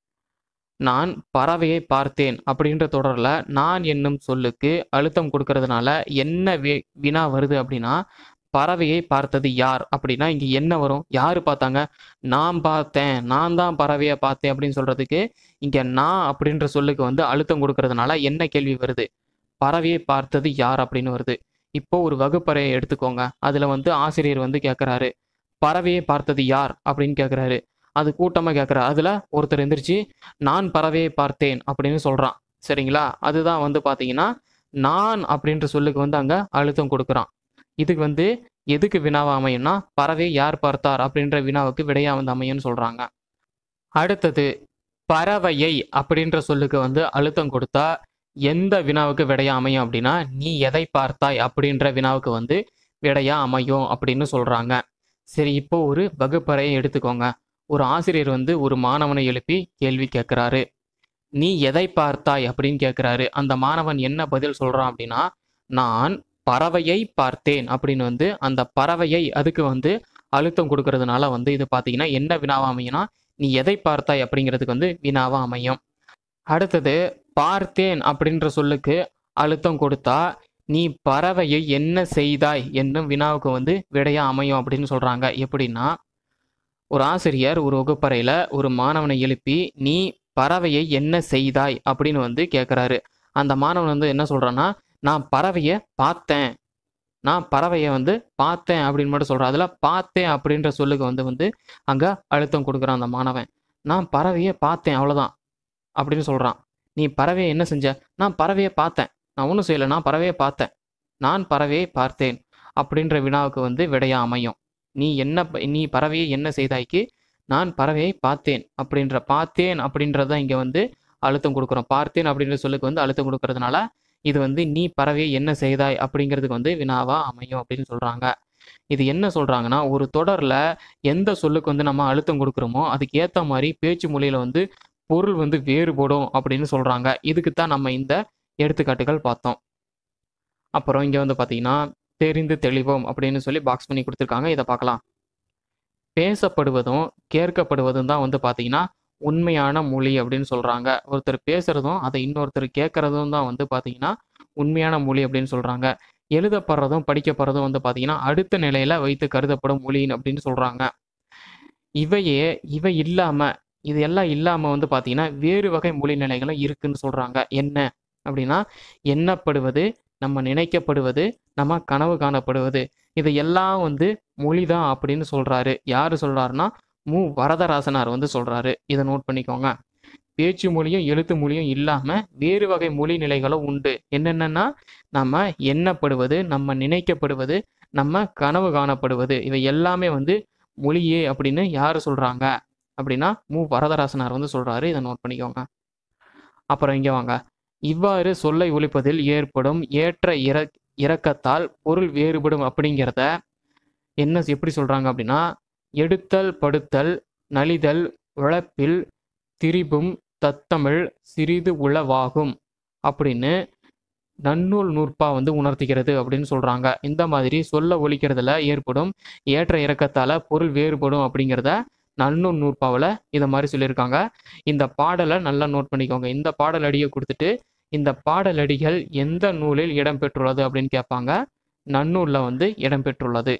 நான் பறவையை பார்த்தேன் அப்படின்ற தொடரில் நான் என்னும் சொல்லுக்கு அழுத்தம் கொடுக்கறதுனால என்ன வி வினா வருது அப்படின்னா பறவையை பார்த்தது யார் அப்படின்னா இங்கே என்ன வரும் யார் பார்த்தாங்க நான் பார்த்தேன் நான் தான் பறவையை பார்த்தேன் அப்படின்னு சொல்கிறதுக்கு இங்கே நான் அப்படின்ற சொல்லுக்கு வந்து அழுத்தம் கொடுக்கறதுனால என்ன கேள்வி வருது பறவையை பார்த்தது யார் அப்படின்னு வருது இப்போ ஒரு வகுப்பறையை எடுத்துக்கோங்க அதில் வந்து ஆசிரியர் வந்து கேட்குறாரு பறவையை பார்த்தது யார் அப்படின்னு கேட்குறாரு அது கூட்டமாக கேட்குறாரு அதில் ஒருத்தர் எந்திரிச்சு நான் பறவையை பார்த்தேன் அப்படின்னு சொல்கிறான் சரிங்களா அதுதான் வந்து பார்த்தீங்கன்னா நான் அப்படின்ற சொல்லுக்கு வந்து அங்கே அழுத்தம் கொடுக்குறான் இதுக்கு வந்து எதுக்கு வினாவா அமையும்னா பறவை யார் பார்த்தார் அப்படின்ற வினாவுக்கு விடையா வந்து அமையும்னு சொல்கிறாங்க அடுத்தது பறவையை அப்படின்ற சொல்லுக்கு வந்து அழுத்தம் கொடுத்தா எந்த வினாவுக்கு விடையா அமையும் அப்படின்னா நீ எதை பார்த்தாய் அப்படின்ற வினாவுக்கு வந்து விடையா அமையும் அப்படின்னு சொல்கிறாங்க சரி இப்போ ஒரு வகுப்பறையை எடுத்துக்கோங்க ஒரு ஆசிரியர் வந்து ஒரு மாணவனை எழுப்பி கேள்வி கேட்குறாரு நீ எதை பார்த்தாய் அப்படின்னு கேட்குறாரு அந்த மாணவன் என்ன பதில் சொல்கிறான் அப்படின்னா நான் பறவையை பார்த்தேன் அப்படின்னு வந்து அந்த பறவையை அதுக்கு வந்து அழுத்தம் கொடுக்கறதுனால வந்து இது பார்த்தீங்கன்னா என்ன வினாவா அமையும்னா நீ எதை பார்த்தாய் அப்படிங்கிறதுக்கு வந்து வினாவா அமையும் அடுத்தது பார்த்தேன் அப்படின்ற சொல்லுக்கு அழுத்தம் கொடுத்தா நீ பறவையை என்ன செய்தாய் என்னும் வினாவுக்கு வந்து விடையா அமையும் அப்படின்னு சொல்றாங்க எப்படின்னா ஒரு ஆசிரியர் ஒரு வகுப்பறையில் ஒரு மாணவனை எழுப்பி நீ பறவையை என்ன செய்தாய் அப்படின்னு வந்து கேட்குறாரு அந்த மாணவன் வந்து என்ன சொல்றான்னா நான் பறவையை பார்த்தேன் நான் பறவையை வந்து பார்த்தேன் அப்படின்னு மட்டும் சொல்கிறான் அதில் பார்த்தேன் அப்படின்ற சொல்லுக்கு வந்து வந்து அங்கே அழுத்தம் கொடுக்குறான் அந்த மாணவன் நான் பறவையை பார்த்தேன் அவ்வளோதான் அப்படின்னு சொல்கிறான் நீ பறவையை என்ன செஞ்ச நான் பறவையை பார்த்தேன் நான் ஒன்றும் செய்யலை நான் பறவையை பார்த்தேன் நான் பறவையை பார்த்தேன் அப்படின்ற வினாவுக்கு வந்து விடையா அமையும் நீ என்ன ப- நீ பறவையை என்ன செய்தாய்க்கு நான் பறவையை பார்த்தேன் அப்படின்ற பார்த்தேன் அப்படின்றத இங்கே வந்து அழுத்தம் கொடுக்குறோம் பார்த்தேன் அப்படின்ற சொல்லுக்கு வந்து அழுத்தம் கொடுக்கறதுனால இது வந்து நீ பறவையை என்ன செய்தாய் அப்படிங்கிறதுக்கு வந்து வினாவா அமையும் அப்படின்னு சொல்றாங்க இது என்ன சொல்றாங்கன்னா ஒரு தொடர்ல எந்த சொல்லுக்கு வந்து நம்ம அழுத்தம் கொடுக்குறோமோ அதுக்கு ஏத்த மாதிரி பேச்சு மொழியில வந்து பொருள் வந்து வேறுபடும் அப்படின்னு சொல்றாங்க இதுக்கு தான் நம்ம இந்த எடுத்துக்காட்டுகள் பார்த்தோம் அப்புறம் இங்க வந்து பாத்தீங்கன்னா தெரிந்து தெளிவோம் அப்படின்னு சொல்லி பாக்ஸ் பண்ணி கொடுத்துருக்காங்க இதை பார்க்கலாம் பேசப்படுவதும் கேட்கப்படுவதும் தான் வந்து பாத்தீங்கன்னா உண்மையான மொழி அப்படின்னு சொல்றாங்க ஒருத்தர் பேசுறதும் அதை இன்னொருத்தர் கேட்கறதும் தான் வந்து பாத்தீங்கன்னா உண்மையான மொழி அப்படின்னு சொல்றாங்க எழுதப்படுறதும் படிக்கப்படுறதும் வந்து பாத்தீங்கன்னா அடுத்த நிலையில வைத்து கருதப்படும் மொழி அப்படின்னு சொல்றாங்க இவையே இவை இல்லாம இது எல்லாம் இல்லாம வந்து பாத்தீங்கன்னா வேறு வகை மொழி நிலைகளும் இருக்குன்னு சொல்றாங்க என்ன அப்படின்னா எண்ணப்படுவது நம்ம நினைக்கப்படுவது நம்ம கனவு காணப்படுவது இது எல்லாம் வந்து மொழிதான் அப்படின்னு சொல்றாரு யாரு சொல்றாருன்னா மு வரதராசனார் வந்து சொல்றாரு இதை நோட் பண்ணிக்கோங்க பேச்சு மொழியும் எழுத்து மொழியும் இல்லாம வேறு வகை மொழி நிலைகளும் உண்டு என்னென்னன்னா நம்ம எண்ணப்படுவது நம்ம நினைக்கப்படுவது நம்ம கனவு காணப்படுவது இவை எல்லாமே வந்து மொழியே அப்படின்னு யாரு சொல்றாங்க அப்படின்னா மு வரதராசனார் வந்து சொல்றாரு இதை நோட் பண்ணிக்கோங்க அப்புறம் இங்க வாங்க இவ்வாறு சொல்லை ஒழிப்பதில் ஏற்படும் ஏற்ற இற இறக்கத்தால் பொருள் வேறுபடும் அப்படிங்கிறத என்ன எப்படி சொல்றாங்க அப்படின்னா எடுத்தல் படுத்தல் நலிதல் உழப்பில் திரிபும் தத்தமிழ் சிறிது உளவாகும் அப்படின்னு நன்னூல் நூற்பா வந்து உணர்த்துகிறது அப்படின்னு சொல்றாங்க இந்த மாதிரி சொல்ல ஒலிக்கிறதுல ஏற்படும் ஏற்ற இறக்கத்தால பொருள் வேறுபடும் அப்படிங்கிறத நன்னூல் நூற்பாவில் இதை மாதிரி சொல்லியிருக்காங்க இந்த பாடலை நல்லா நோட் பண்ணிக்கோங்க இந்த பாடல் அடியை கொடுத்துட்டு இந்த பாடலடிகள் எந்த நூலில் இடம்பெற்றுள்ளது அப்படின்னு கேட்பாங்க நன்னூலில் வந்து இடம்பெற்றுள்ளது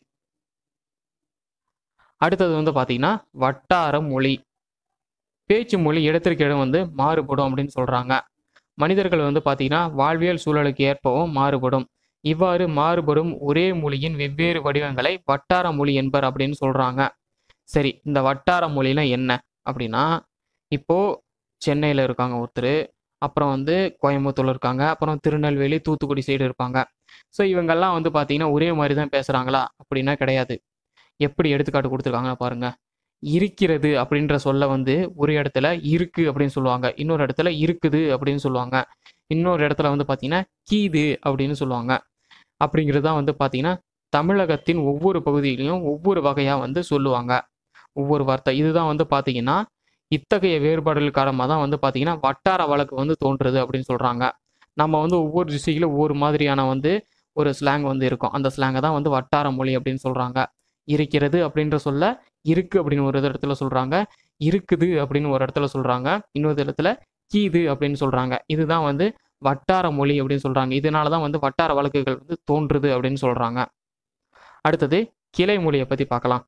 அடுத்தது வந்து பார்த்தீங்கன்னா வட்டார மொழி பேச்சு மொழி இடத்திற்கு இடம் வந்து மாறுபடும் அப்படின்னு சொல்கிறாங்க மனிதர்கள் வந்து பார்த்தீங்கன்னா வாழ்வியல் சூழலுக்கு ஏற்பவும் மாறுபடும் இவ்வாறு மாறுபடும் ஒரே மொழியின் வெவ்வேறு வடிவங்களை வட்டார மொழி என்பர் அப்படின்னு சொல்கிறாங்க சரி இந்த வட்டார மொழினா என்ன அப்படின்னா இப்போ சென்னையில் இருக்காங்க ஒருத்தர் அப்புறம் வந்து கோயம்புத்தூர்ல இருக்காங்க அப்புறம் திருநெல்வேலி தூத்துக்குடி சைடு இருப்பாங்க ஸோ இவங்கெல்லாம் வந்து பார்த்தீங்கன்னா ஒரே மாதிரி தான் பேசுகிறாங்களா அப்படின்னா கிடையாது எப்படி எடுத்துக்காட்டு கொடுத்துருக்காங்க பாருங்க இருக்கிறது அப்படின்ற சொல்ல வந்து ஒரு இடத்துல இருக்கு அப்படின்னு சொல்லுவாங்க இன்னொரு இடத்துல இருக்குது அப்படின்னு சொல்லுவாங்க இன்னொரு இடத்துல வந்து பார்த்தீங்கன்னா கீது அப்படின்னு சொல்லுவாங்க அப்படிங்கிறது தான் வந்து பார்த்தீங்கன்னா தமிழகத்தின் ஒவ்வொரு பகுதியிலையும் ஒவ்வொரு வகையாக வந்து சொல்லுவாங்க ஒவ்வொரு வார்த்தை இதுதான் வந்து பார்த்தீங்கன்னா இத்தகைய வேறுபாடுகள் காரணமாக தான் வந்து பார்த்தீங்கன்னா வட்டார வழக்கு வந்து தோன்றுறது அப்படின்னு சொல்கிறாங்க நம்ம வந்து ஒவ்வொரு டிஸ்ட்ரிக்டில் ஒவ்வொரு மாதிரியான வந்து ஒரு ஸ்லாங் வந்து இருக்கும் அந்த ஸ்லாங்கை தான் வந்து வட்டார மொழி அப்படின்னு சொல்கிறாங்க இருக்கிறது அப்படின்ற சொல்ல இருக்கு அப்படின்னு ஒரு இடத்துல சொல்கிறாங்க இருக்குது அப்படின்னு ஒரு இடத்துல சொல்கிறாங்க இன்னொரு இடத்துல கீது அப்படின்னு சொல்கிறாங்க இதுதான் வந்து வட்டார மொழி அப்படின்னு சொல்கிறாங்க இதனால தான் வந்து வட்டார வழக்குகள் வந்து தோன்றுது அப்படின்னு சொல்கிறாங்க அடுத்தது கிளை மொழியை பற்றி பார்க்கலாம்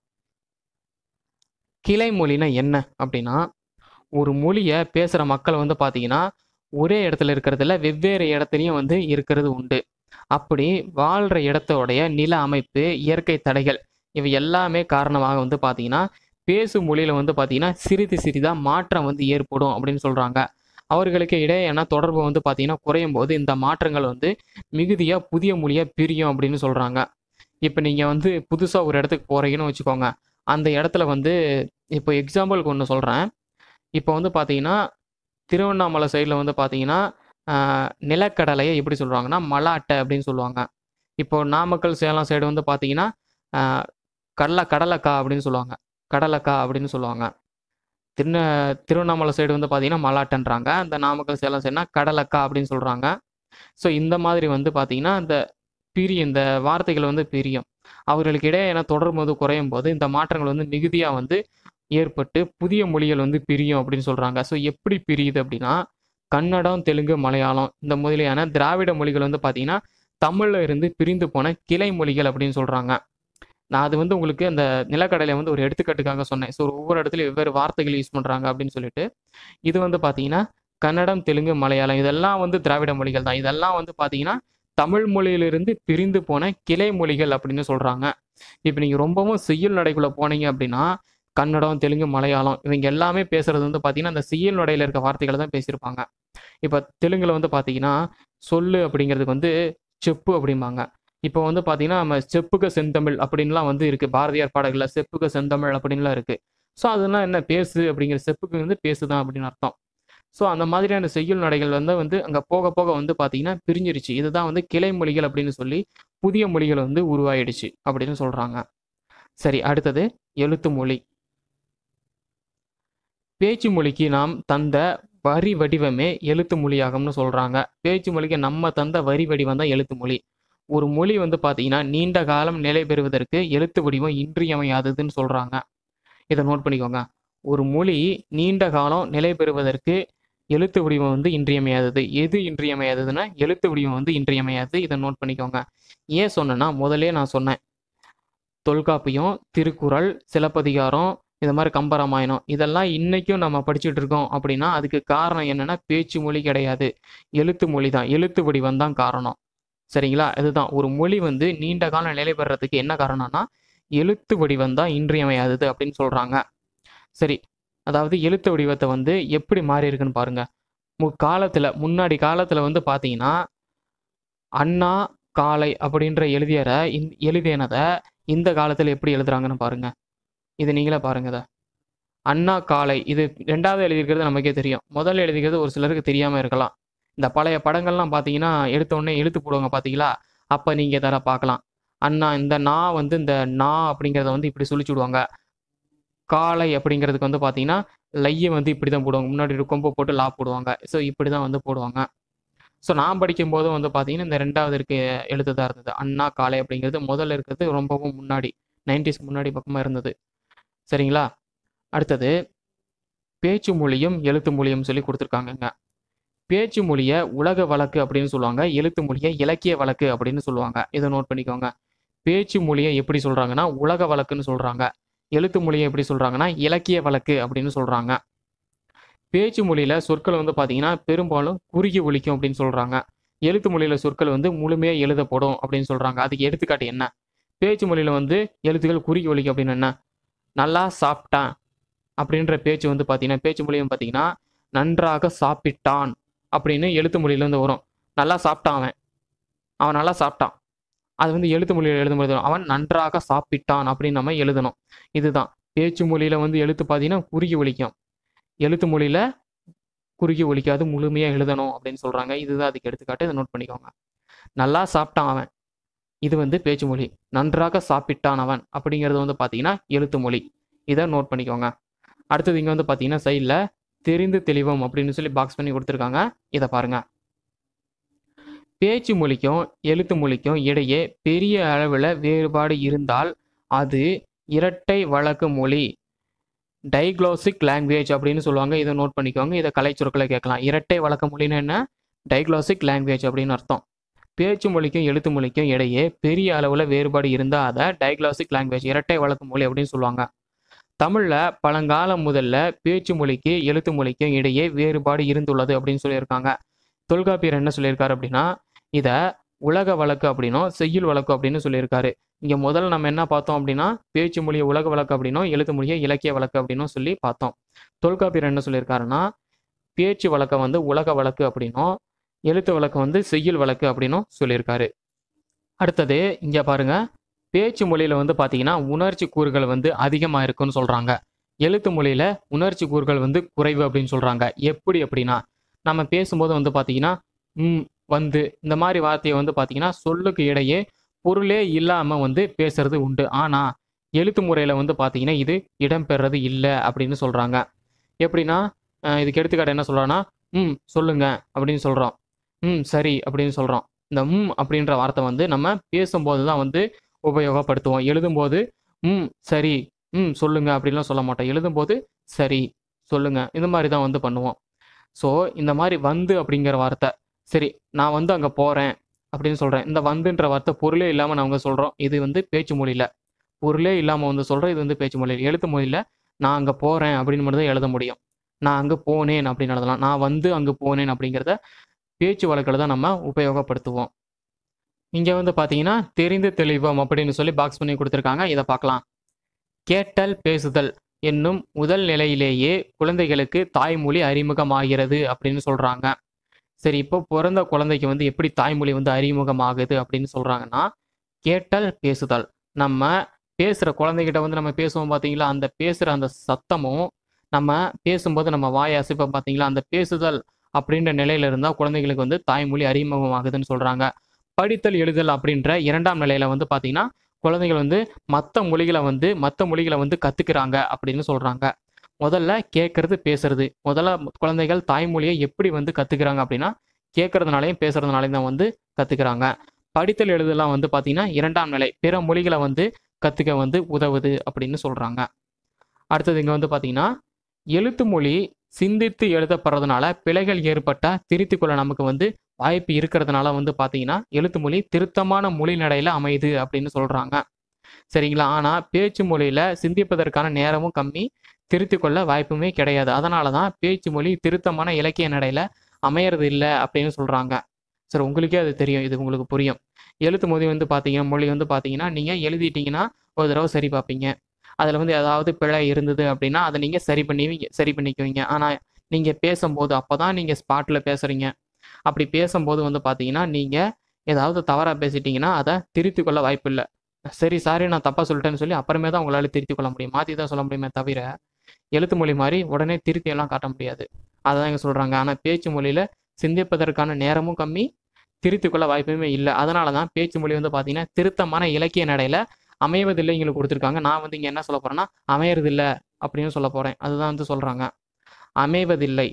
கிளை மொழினா என்ன அப்படின்னா ஒரு மொழியை பேசுகிற மக்கள் வந்து பார்த்தீங்கன்னா ஒரே இடத்துல இருக்கிறதுல வெவ்வேறு இடத்துலையும் வந்து இருக்கிறது உண்டு அப்படி வாழ்கிற இடத்தோடைய நில அமைப்பு இயற்கை தடைகள் இவை எல்லாமே காரணமாக வந்து பார்த்தீங்கன்னா பேசும் மொழியில் வந்து பார்த்தீங்கன்னா சிறிது சிறிதாக மாற்றம் வந்து ஏற்படும் அப்படின்னு சொல்கிறாங்க அவர்களுக்கு இடையேயான தொடர்பு வந்து பார்த்தீங்கன்னா குறையும் போது இந்த மாற்றங்கள் வந்து மிகுதியாக புதிய மொழியாக பிரியும் அப்படின்னு சொல்கிறாங்க இப்போ நீங்கள் வந்து புதுசாக ஒரு இடத்துக்கு போகிறீங்கன்னு வச்சுக்கோங்க அந்த இடத்துல வந்து இப்போ எக்ஸாம்பிளுக்கு ஒன்று சொல்கிறேன் இப்போ வந்து பார்த்தீங்கன்னா திருவண்ணாமலை சைடில் வந்து பார்த்தீங்கன்னா ஆஹ், நிலக்கடலையை எப்படி சொல்கிறாங்கன்னா மலாட்டை அப்படின்னு சொல்லுவாங்க இப்போ நாமக்கல் சேலம் சைடு வந்து பார்த்தீங்கன்னா ஆஹ், கடலை கடலைக்காய் அப்படின்னு சொல்லுவாங்க கடலைக்காய் அப்படின்னு சொல்லுவாங்க திருந திருவண்ணாமலை சைடு வந்து பார்த்தீங்கன்னா மலாட்டன்றாங்க அந்த நாமக்கல் சேலம் சைடுனா கடலைக்காய் அப்படின்னு சொல்கிறாங்க ஸோ இந்த மாதிரி வந்து பார்த்தீங்கன்னா இந்த பிரியும் இந்த வார்த்தைகள் வந்து பிரியும் அவர்களுக்கு இடையே தொடர்பு வந்து குறையும் போது இந்த மாற்றங்கள் வந்து மிகுதியாக வந்து ஏற்பட்டு புதிய மொழிகள் வந்து பிரியும் அப்படின்னு சொல்கிறாங்க ஸோ எப்படி பிரியுது அப்படின்னா கன்னடம் தெலுங்கு மலையாளம் இந்த முதலியான திராவிட மொழிகள் வந்து பார்த்தீங்கன்னா தமிழ்ல இருந்து பிரிந்து போன கிளை மொழிகள் அப்படின்னு சொல்கிறாங்க நான் அது வந்து உங்களுக்கு அந்த நிலக்கடலை வந்து ஒரு எடுத்துக்காட்டுக்காக சொன்னேன் ஸோ ஒவ்வொரு இடத்துலையும் வெவ்வேறு வார்த்தைகள் யூஸ் பண்ணுறாங்க அப்படின்னு சொல்லிட்டு இது வந்து பார்த்தீங்கன்னா கன்னடம் தெலுங்கு மலையாளம் இதெல்லாம் வந்து திராவிட மொழிகள் தான் இதெல்லாம் வந்து பார்த்தீங்கன்னா தமிழ் மொழியிலிருந்து பிரிந்து போன கிளை மொழிகள் அப்படின்னு சொல்கிறாங்க இப்போ நீங்கள் ரொம்பவும் செய்யுள் நடைக்குள்ளே போனீங்க அப்படின்னா கன்னடம் தெலுங்கு மலையாளம் இவங்க எல்லாமே பேசுறது வந்து பார்த்தீங்கன்னா அந்த செய்யுள் நடையில் இருக்க வார்த்தைகளை தான் பேசியிருப்பாங்க இப்போ தெலுங்குல வந்து பார்த்தீங்கன்னா சொல்லு அப்படிங்கிறதுக்கு வந்து செப்பு அப்படிம்பாங்க இப்போ வந்து பார்த்தீங்கன்னா நம்ம செப்புக செந்தமிழ் அப்படின்லாம் வந்து இருக்குது பாரதியார் பாடல்களில் செப்புக செந்தமிழ் அப்படின்லாம் இருக்குது ஸோ அதெல்லாம் என்ன பேசு அப்படிங்கிற செப்புக்கு வந்து பேசுதான் அப்படின்னு அர்த்தம் ஸோ அந்த மாதிரியான செய்யுள் நடைகள் வந்து வந்து அங்கே போக போக வந்து பார்த்தீங்கன்னா பிரிஞ்சிருச்சு இதுதான் வந்து கிளை மொழிகள் அப்படின்னு சொல்லி புதிய மொழிகள் வந்து உருவாயிடுச்சு அப்படின்னு சொல்கிறாங்க சரி அடுத்தது எழுத்து மொழி பேச்சு மொழிக்கு நாம் தந்த வரி வடிவமே எழுத்து மொழியாகும்னு சொல்கிறாங்க பேச்சு மொழிக்கு நம்ம தந்த வரி வடிவம் தான் எழுத்து மொழி ஒரு மொழி வந்து பார்த்தீங்கன்னா நீண்ட காலம் நிலை பெறுவதற்கு எழுத்து வடிவம் இன்றியமையாததுன்னு சொல்கிறாங்க இதை நோட் பண்ணிக்கோங்க ஒரு மொழி நீண்ட காலம் நிலை பெறுவதற்கு எழுத்து வடிவம் வந்து இன்றியமையாதது எது இன்றியமையாததுன்னா எழுத்து வடிவம் வந்து இன்றியமையாதது இதை நோட் பண்ணிக்கோங்க ஏன் சொன்னேன்னா முதலே நான் சொன்னேன் தொல்காப்பியம் திருக்குறள் சிலப்பதிகாரம் இந்த மாதிரி கம்பராமாயணம் இதெல்லாம் இன்னைக்கும் நம்ம படிச்சுட்டு இருக்கோம் அப்படின்னா அதுக்கு காரணம் என்னன்னா பேச்சு மொழி கிடையாது எழுத்து மொழி தான் எழுத்து வடிவம் தான் காரணம் சரிங்களா இதுதான் ஒரு மொழி வந்து நீண்ட காலம் நிலை பெறறதுக்கு என்ன காரணம்னா எழுத்து வடிவம் தான் இன்றியமையாதது அப்படின்னு சொல்றாங்க சரி அதாவது எழுத்து வடிவத்தை வந்து எப்படி மாறி இருக்குன்னு பாருங்க மு காலத்துல முன்னாடி காலத்துல வந்து பாத்தீங்கன்னா அண்ணா காலை அப்படின்ற எழுதியற இந்த எழுதியனதை இந்த காலத்துல எப்படி எழுதுறாங்கன்னு பாருங்க இது நீங்களே பாருங்க இதை அண்ணா காலை இது ரெண்டாவது எழுதியிருக்கிறது நமக்கே தெரியும் முதல்ல எழுதிக்கிறது ஒரு சிலருக்கு தெரியாம இருக்கலாம் இந்த பழைய படங்கள்லாம் பார்த்தீங்கன்னா எடுத்த உடனே எழுத்து போடுவாங்க பார்த்தீங்களா அப்போ நீங்கள் தர பார்க்கலாம் அண்ணா இந்த நா வந்து இந்த நா அப்படிங்கிறத வந்து இப்படி சொல்லிச்சு விடுவாங்க காலை அப்படிங்கிறதுக்கு வந்து பார்த்தீங்கன்னா லையை வந்து இப்படி தான் போடுவாங்க முன்னாடி ஒரு கொம்பை போட்டு லா போடுவாங்க ஸோ இப்படி தான் வந்து போடுவாங்க ஸோ நான் படிக்கும்போது வந்து பார்த்தீங்கன்னா இந்த ரெண்டாவது இருக்க எழுத்து தான் இருந்தது அண்ணா காலை அப்படிங்கிறது முதல்ல இருக்கிறது ரொம்பவும் முன்னாடி நைன்டிஸ் முன்னாடி பக்கமாக இருந்தது சரிங்களா அடுத்தது பேச்சு மொழியும் எழுத்து மொழியும் சொல்லி கொடுத்துருக்காங்கங்க பேச்சு மொழியை உலக வழக்கு அப்படின்னு சொல்லுவாங்க எழுத்து மொழியை இலக்கிய வழக்கு அப்படின்னு சொல்லுவாங்க இதை நோட் பண்ணிக்கோங்க பேச்சு மொழியை எப்படி சொல்கிறாங்கன்னா உலக வழக்குன்னு சொல்கிறாங்க எழுத்து மொழியை எப்படி சொல்கிறாங்கன்னா இலக்கிய வழக்கு அப்படின்னு சொல்கிறாங்க பேச்சு மொழியில் சொற்கள் வந்து பார்த்தீங்கன்னா பெரும்பாலும் குறுகி ஒலிக்கும் அப்படின்னு சொல்கிறாங்க எழுத்து மொழியில் சொற்கள் வந்து முழுமையாக எழுதப்படும் அப்படின்னு சொல்கிறாங்க அதுக்கு எடுத்துக்காட்டு என்ன பேச்சு மொழியில் வந்து எழுத்துக்கள் குறுகி ஒலிக்கும் அப்படின்னு என்ன நல்லா சாப்பிட்டான் அப்படின்ற பேச்சு வந்து பார்த்தீங்கன்னா பேச்சு மொழியும் பார்த்தீங்கன்னா நன்றாக சாப்பிட்டான் அப்படின்னு எழுத்து மொழியிலேருந்து வரும் நல்லா சாப்பிட்டான் அவன் அவன் நல்லா சாப்பிட்டான் அது வந்து எழுத்து மொழியில் எழுதும்போது அவன் நன்றாக சாப்பிட்டான் அப்படின்னு நம்ம எழுதணும் இதுதான் பேச்சு மொழியில் வந்து எழுத்து பார்த்தீங்கன்னா குறுகி ஒலிக்கும் எழுத்து மொழியில் குறுகி ஒலிக்காது முழுமையாக எழுதணும் அப்படின்னு சொல்கிறாங்க இதுதான் அதுக்கு எடுத்துக்காட்டு இதை நோட் பண்ணிக்கோங்க நல்லா சாப்பிட்டான் அவன் இது வந்து பேச்சு மொழி நன்றாக சாப்பிட்டான் அவன் அப்படிங்கிறது வந்து பார்த்தீங்கன்னா எழுத்து மொழி இதை நோட் பண்ணிக்கோங்க அடுத்தது இங்கே வந்து பார்த்தீங்கன்னா சைடில் தெரிந்து தெளிவம் அப்படின்னு சொல்லி பாக்ஸ் பண்ணி கொடுத்துருக்காங்க இதை பாருங்க பேச்சு மொழிக்கும் எழுத்து மொழிக்கும் இடையே பெரிய அளவில் வேறுபாடு இருந்தால் அது இரட்டை வழக்கு மொழி டைக்ளோசிக் லாங்குவேஜ் அப்படின்னு சொல்லுவாங்க இதை நோட் பண்ணிக்கோங்க இதை கலைச்சொற்களை கேட்கலாம் இரட்டை வழக்கு மொழின்னு என்ன டைக்ளோசிக் லாங்குவேஜ் அப்படின்னு அர்த்தம் பேச்சு மொழிக்கும் எழுத்து மொழிக்கும் இடையே பெரிய அளவில் வேறுபாடு இருந்தால் அதை டைக்ளாசிக் லாங்குவேஜ் இரட்டை வழக்கு மொழி அப்படின்னு சொல்லுவாங்க தமிழில் பழங்காலம் முதல்ல பேச்சு மொழிக்கு எழுத்து மொழிக்கும் இடையே வேறுபாடு இருந்துள்ளது அப்படின்னு சொல்லியிருக்காங்க தொல்காப்பியர் என்ன சொல்லியிருக்காரு அப்படின்னா இதை உலக வழக்கு அப்படின்னும் செய்யுள் வழக்கு அப்படின்னு சொல்லியிருக்காரு இங்கே முதல்ல நம்ம என்ன பார்த்தோம் அப்படின்னா பேச்சு மொழியை உலக வழக்கு அப்படின்னும் எழுத்து மொழியை இலக்கிய வழக்கு அப்படின்னும் சொல்லி பார்த்தோம் தொல்காப்பியர் என்ன சொல்லியிருக்காருன்னா பேச்சு வழக்கை வந்து உலக வழக்கு அப்படின்னும் எழுத்து வழக்கு வந்து செய்யுள் வழக்கு அப்படின்னும் சொல்லியிருக்காரு அடுத்தது இங்கே பாருங்க பேச்சு மொழியில் வந்து பார்த்தீங்கன்னா உணர்ச்சி கூறுகள் வந்து அதிகமாக இருக்குன்னு சொல்கிறாங்க எழுத்து மொழியில் உணர்ச்சி கூறுகள் வந்து குறைவு அப்படின்னு சொல்கிறாங்க எப்படி அப்படின்னா நம்ம பேசும்போது வந்து பார்த்தீங்கன்னா ம் வந்து இந்த மாதிரி வார்த்தையை வந்து பார்த்தீங்கன்னா சொல்லுக்கு இடையே பொருளே இல்லாமல் வந்து பேசுறது உண்டு ஆனால் எழுத்து முறையில் வந்து பார்த்தீங்கன்னா இது இடம்பெறது இல்லை அப்படின்னு சொல்கிறாங்க எப்படின்னா அஹ் இதுக்கு எடுத்துக்காட்டு என்ன சொல்கிறோன்னா ம் சொல்லுங்க அப்படின்னு சொல்கிறோம் ம் சரி அப்படின்னு சொல்கிறோம் இந்த ம் அப்படின்ற வார்த்தை வந்து நம்ம பேசும்போது தான் வந்து உபயோகப்படுத்துவோம் எழுதும்போது ம் சரி ம் சொல்லுங்க அப்படின்லாம் சொல்ல மாட்டோம் எழுதும்போது சரி சொல்லுங்க இந்த மாதிரி தான் வந்து பண்ணுவோம் ஸோ இந்த மாதிரி வந்து அப்படிங்கிற வார்த்தை சரி நான் வந்து அங்கே போகிறேன் அப்படின்னு சொல்கிறேன் இந்த வந்துன்ற வார்த்தை பொருளே இல்லாமல் நாங்கள் சொல்கிறோம் இது வந்து பேச்சு மொழியில் பொருளே இல்லாமல் வந்து சொல்கிறோம் இது வந்து பேச்சு மொழியில் எழுத்து மொழியில் நான் அங்கே போகிறேன் அப்படின்னு மட்டும் தான் எழுத முடியும் நான் அங்கே போனேன் அப்படின்னு எழுதலாம் நான் வந்து அங்கே போனேன் அப்படிங்கிறத பேச்சு வழக்கில் தான் நம்ம உபயோகப்படுத்துவோம் இங்கே வந்து பார்த்தீங்கன்னா தெரிந்து தெளிவோம் அப்படின்னு சொல்லி பாக்ஸ் பண்ணி கொடுத்துருக்காங்க இதை பார்க்கலாம் கேட்டல் பேசுதல் என்னும் முதல் நிலையிலேயே குழந்தைகளுக்கு தாய்மொழி அறிமுகமாகிறது அப்படின்னு சொல்கிறாங்க சரி இப்போ பிறந்த குழந்தைக்கு வந்து எப்படி தாய்மொழி வந்து அறிமுகமாகுது அப்படின்னு சொல்கிறாங்கன்னா கேட்டல் பேசுதல் நம்ம பேசுகிற குழந்தைகிட்ட வந்து நம்ம பேசுவோம் பார்த்தீங்களா அந்த பேசுகிற அந்த சத்தமும் நம்ம பேசும்போது நம்ம வாய் அசைப்போம் பார்த்தீங்களா அந்த பேசுதல் அப்படின்ற நிலையில இருந்தால் குழந்தைகளுக்கு வந்து தாய்மொழி அறிமுகமாகுதுன்னு சொல்கிறாங்க படித்தல் எழுதல் அப்படின்ற இரண்டாம் நிலையில வந்து பார்த்தீங்கன்னா குழந்தைகள் வந்து மற்ற மொழிகளை வந்து மற்ற மொழிகளை வந்து கற்றுக்குறாங்க அப்படின்னு சொல்கிறாங்க முதல்ல கேட்கறது பேசுறது முதல்ல குழந்தைகள் தாய்மொழியை எப்படி வந்து கற்றுக்குறாங்க அப்படின்னா கேட்கறதுனாலையும் பேசுறதுனாலையும் தான் வந்து கற்றுக்குறாங்க படித்தல் எழுதலாம் வந்து பார்த்தீங்கன்னா இரண்டாம் நிலை பிற மொழிகளை வந்து கற்றுக்க வந்து உதவுது அப்படின்னு சொல்கிறாங்க அடுத்தது இங்கே வந்து பார்த்தீங்கன்னா எழுத்து மொழி சிந்தித்து எழுதப்படுறதுனால பிழைகள் ஏற்பட்டால் திருத்திக் கொள்ள நமக்கு வந்து வாய்ப்பு இருக்கிறதுனால வந்து பார்த்தீங்கன்னா எழுத்து மொழி திருத்தமான மொழி நடையில் அமையுது அப்படின்னு சொல்கிறாங்க சரிங்களா ஆனால் பேச்சு மொழியில் சிந்திப்பதற்கான நேரமும் கம்மி திருத்திக் கொள்ள வாய்ப்புமே கிடையாது அதனால தான் பேச்சு மொழி திருத்தமான இலக்கிய நடையில் அமையறது இல்லை அப்படின்னு சொல்கிறாங்க சரி உங்களுக்கே அது தெரியும் இது உங்களுக்கு புரியும் எழுத்து மொழி வந்து பார்த்தீங்கன்னா மொழி வந்து பார்த்தீங்கன்னா நீங்கள் எழுதிட்டீங்கன்னா ஒரு தடவை சரி பார்ப்பீங்க அதில் வந்து ஏதாவது பிழை இருந்தது அப்படின்னா அதை நீங்கள் சரி பண்ணி சரி பண்ணிக்குவீங்க ஆனால் நீங்கள் பேசும்போது அப்போ தான் நீங்கள் ஸ்பாட்டில் பேசுகிறீங்க அப்படி பேசும்போது வந்து பார்த்தீங்கன்னா நீங்கள் ஏதாவது தவறாக பேசிட்டீங்கன்னா அதை திருத்திக் கொள்ள வாய்ப்பு இல்லை சரி சாரி நான் தப்பாக சொல்லிட்டேன்னு சொல்லி அப்புறமே தான் உங்களால் திருத்திக் கொள்ள முடியும் மாற்றி தான் சொல்ல முடியுமே தவிர எழுத்து மொழி மாதிரி உடனே திருத்தி எல்லாம் காட்ட முடியாது அதான் இங்கே சொல்கிறாங்க ஆனால் பேச்சு மொழியில் சிந்திப்பதற்கான நேரமும் கம்மி திருத்திக் கொள்ள வாய்ப்புமே இல்லை அதனால தான் பேச்சு மொழி வந்து பார்த்தீங்கன்னா திருத்தமான இலக்கிய நடையில் அமைவதில்லை எங்களுக்கு கொடுத்துருக்காங்க நான் வந்து இங்கே என்ன சொல்ல போகிறேன்னா அமையறதில்லை அப்படின்னு சொல்ல போகிறேன் அதுதான் வந்து சொல்கிறாங்க அமைவதில்லை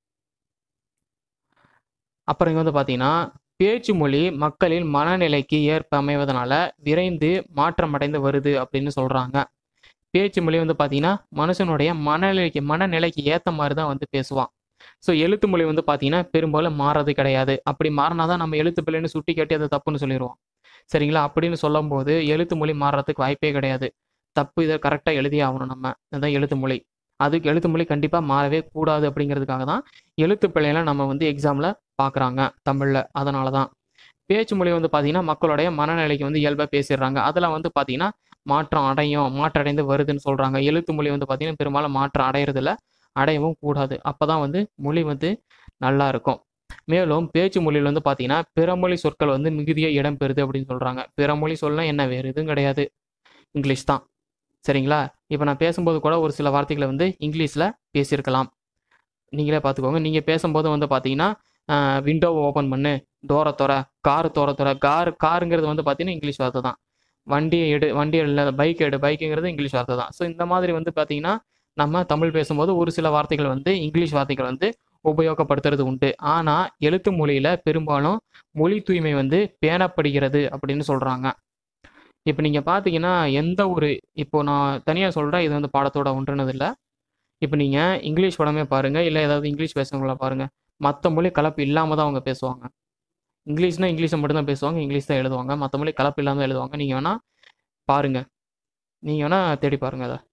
அப்புறம் இங்க வந்து பார்த்தீங்கன்னா பேச்சு மொழி மக்களின் மனநிலைக்கு ஏற்ப அமைவதனால விரைந்து மாற்றமடைந்து வருது அப்படின்னு சொல்றாங்க பேச்சு மொழி வந்து பார்த்தீங்கன்னா மனுஷனுடைய மனநிலைக்கு மனநிலைக்கு ஏற்ற மாதிரி தான் வந்து பேசுவான் ஸோ எழுத்து மொழி வந்து பார்த்தீங்கன்னா பெரும்பாலும் மாறது கிடையாது அப்படி மாறினா தான் நம்ம எழுத்து பிள்ளைன்னு சுட்டி காட்டி அதை தப்புன்னு சொல்லிடுவோம் சரிங்களா அப்படின்னு சொல்லும்போது எழுத்து மொழி மாறுறதுக்கு வாய்ப்பே கிடையாது தப்பு இதை கரெக்டாக எழுதியே ஆகணும் நம்ம இதுதான் எழுத்து மொழி அதுக்கு எழுத்து மொழி கண்டிப்பாக மாறவே கூடாது அப்படிங்கிறதுக்காக தான் எழுத்து பிழையெல்லாம் நம்ம வந்து எக்ஸாமில் பார்க்குறாங்க தமிழில் அதனால தான் பேச்சு மொழி வந்து பார்த்தீங்கன்னா மக்களுடைய மனநிலைக்கு வந்து இயல்பாக பேசிடுறாங்க அதில் வந்து பார்த்தீங்கன்னா மாற்றம் அடையும் மாற்றடைந்து வருதுன்னு சொல்கிறாங்க எழுத்து மொழி வந்து பார்த்தீங்கன்னா பெரும்பாலும் மாற்றம் அடையிறதில்ல அடையவும் கூடாது அப்போ தான் வந்து மொழி வந்து நல்லா இருக்கும் மேலும் பேச்சு மொழியில் வந்து பார்த்தீங்கன்னா பிறமொழி சொற்கள் வந்து மிகுதியாக இடம் பெறுது அப்படின்னு சொல்கிறாங்க பிறமொழி சொல்லலாம் என்ன வேறு எதுவும் கிடையாது இங்கிலீஷ் தான் சரிங்களா இப்போ நான் பேசும்போது கூட ஒரு சில வார்த்தைகளை வந்து இங்கிலீஷில் பேசியிருக்கலாம் நீங்களே பார்த்துக்கோங்க நீங்கள் பேசும்போது வந்து பார்த்தீங்கன்னா விண்டோவை ஓப்பன் பண்ணு டோரை துற காரு துற துற கார் காருங்கிறது வந்து பார்த்தீங்கன்னா இங்கிலீஷ் வார்த்தை தான் வண்டியை எடு வண்டி இல்லை பைக் எடு பைக்குங்கிறது இங்கிலீஷ் வார்த்தை தான் ஸோ இந்த மாதிரி வந்து பார்த்தீங்கன்னா நம்ம தமிழ் பேசும்போது ஒரு சில வார்த்தைகள் வந்து இங்கிலீஷ் வார்த்தைகள் வந்து உபயோகப்படுத்துறது உண்டு ஆனால் எழுத்து மொழியில் பெரும்பாலும் மொழி தூய்மை வந்து பேணப்படுகிறது அப்படின்னு சொல்கிறாங்க இப்போ நீங்கள் பார்த்தீங்கன்னா எந்த ஒரு இப்போ நான் தனியாக சொல்கிறேன் இது வந்து பாடத்தோட ஒன்றுனது இல்லை இப்போ நீங்கள் இங்கிலீஷ் படமே பாருங்கள் இல்லை ஏதாவது இங்கிலீஷ் பேசுகிறவங்கள பாருங்கள் மற்ற மொழி கலப்பு இல்லாமல் தான் அவங்க பேசுவாங்க இங்கிலீஷ்னா இங்கிலீஷை மட்டும்தான் பேசுவாங்க இங்கிலீஷ் தான் எழுதுவாங்க மற்ற மொழி கலப்பு இல்லாமல் எழுதுவாங்க நீங்கள் வேணால் பாருங்கள் நீங்கள் வேணால் தேடி பாருங்கள் அதை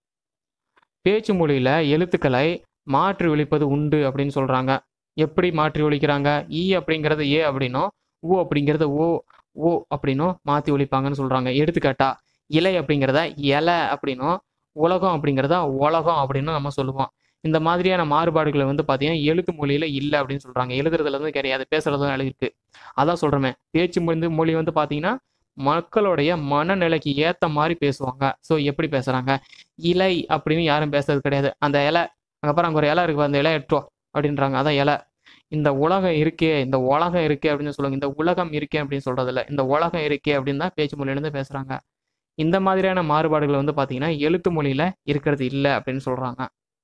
பேச்சு மொழியில் எழுத்துக்களை மாற்றி ஒழிப்பது உண்டு அப்படின்னு சொல்கிறாங்க எப்படி மாற்றி ஒழிக்கிறாங்க ஈ அப்படிங்கிறது ஏ அப்படின்னும் ஓ அப்படிங்கிறத ஓ ஓ அப்படின்னும் மாற்றி ஒழிப்பாங்கன்னு சொல்கிறாங்க எடுத்துக்காட்டா இலை அப்படிங்கிறத இலை அப்படின்னும் உலகம் அப்படிங்கிறத உலகம் அப்படின்னு நம்ம சொல்லுவோம் இந்த மாதிரியான மாறுபாடுகளை வந்து பார்த்தீங்கன்னா எழுத்து மொழியில் இல்லை அப்படின்னு சொல்கிறாங்க எழுதுறதுல வந்து கிடையாது பேசுறதும் எழுதிருக்கு அதான் சொல்கிறேமே பேச்சு வந்து மொழி வந்து பார்த்தீங்கன்னா மக்களுடைய மனநிலைக்கு ஏற்ற மாதிரி பேசுவாங்க ஸோ எப்படி பேசுகிறாங்க இலை அப்படின்னு யாரும் பேசுறது கிடையாது அந்த இலை அங்கப்புறம் அங்கே ஒரு இலை இருக்கு அந்த இலை எட்டோ அப்படின்றாங்க அதான் இலை இந்த உலகம் இருக்கே இந்த உலகம் இருக்கே அப்படின்னு சொல்லுவாங்க இந்த உலகம் இருக்கே அப்படின்னு சொல்றது இல்ல இந்த உலகம் இருக்கே அப்படின்னு தான் பேச்சு மொழியிலேருந்து பேசுறாங்க இந்த மாதிரியான மாறுபாடுகள் வந்து பார்த்தீங்கன்னா எழுத்து மொழியில இருக்கிறது இல்லை அப்படின்னு சொல்றாங்க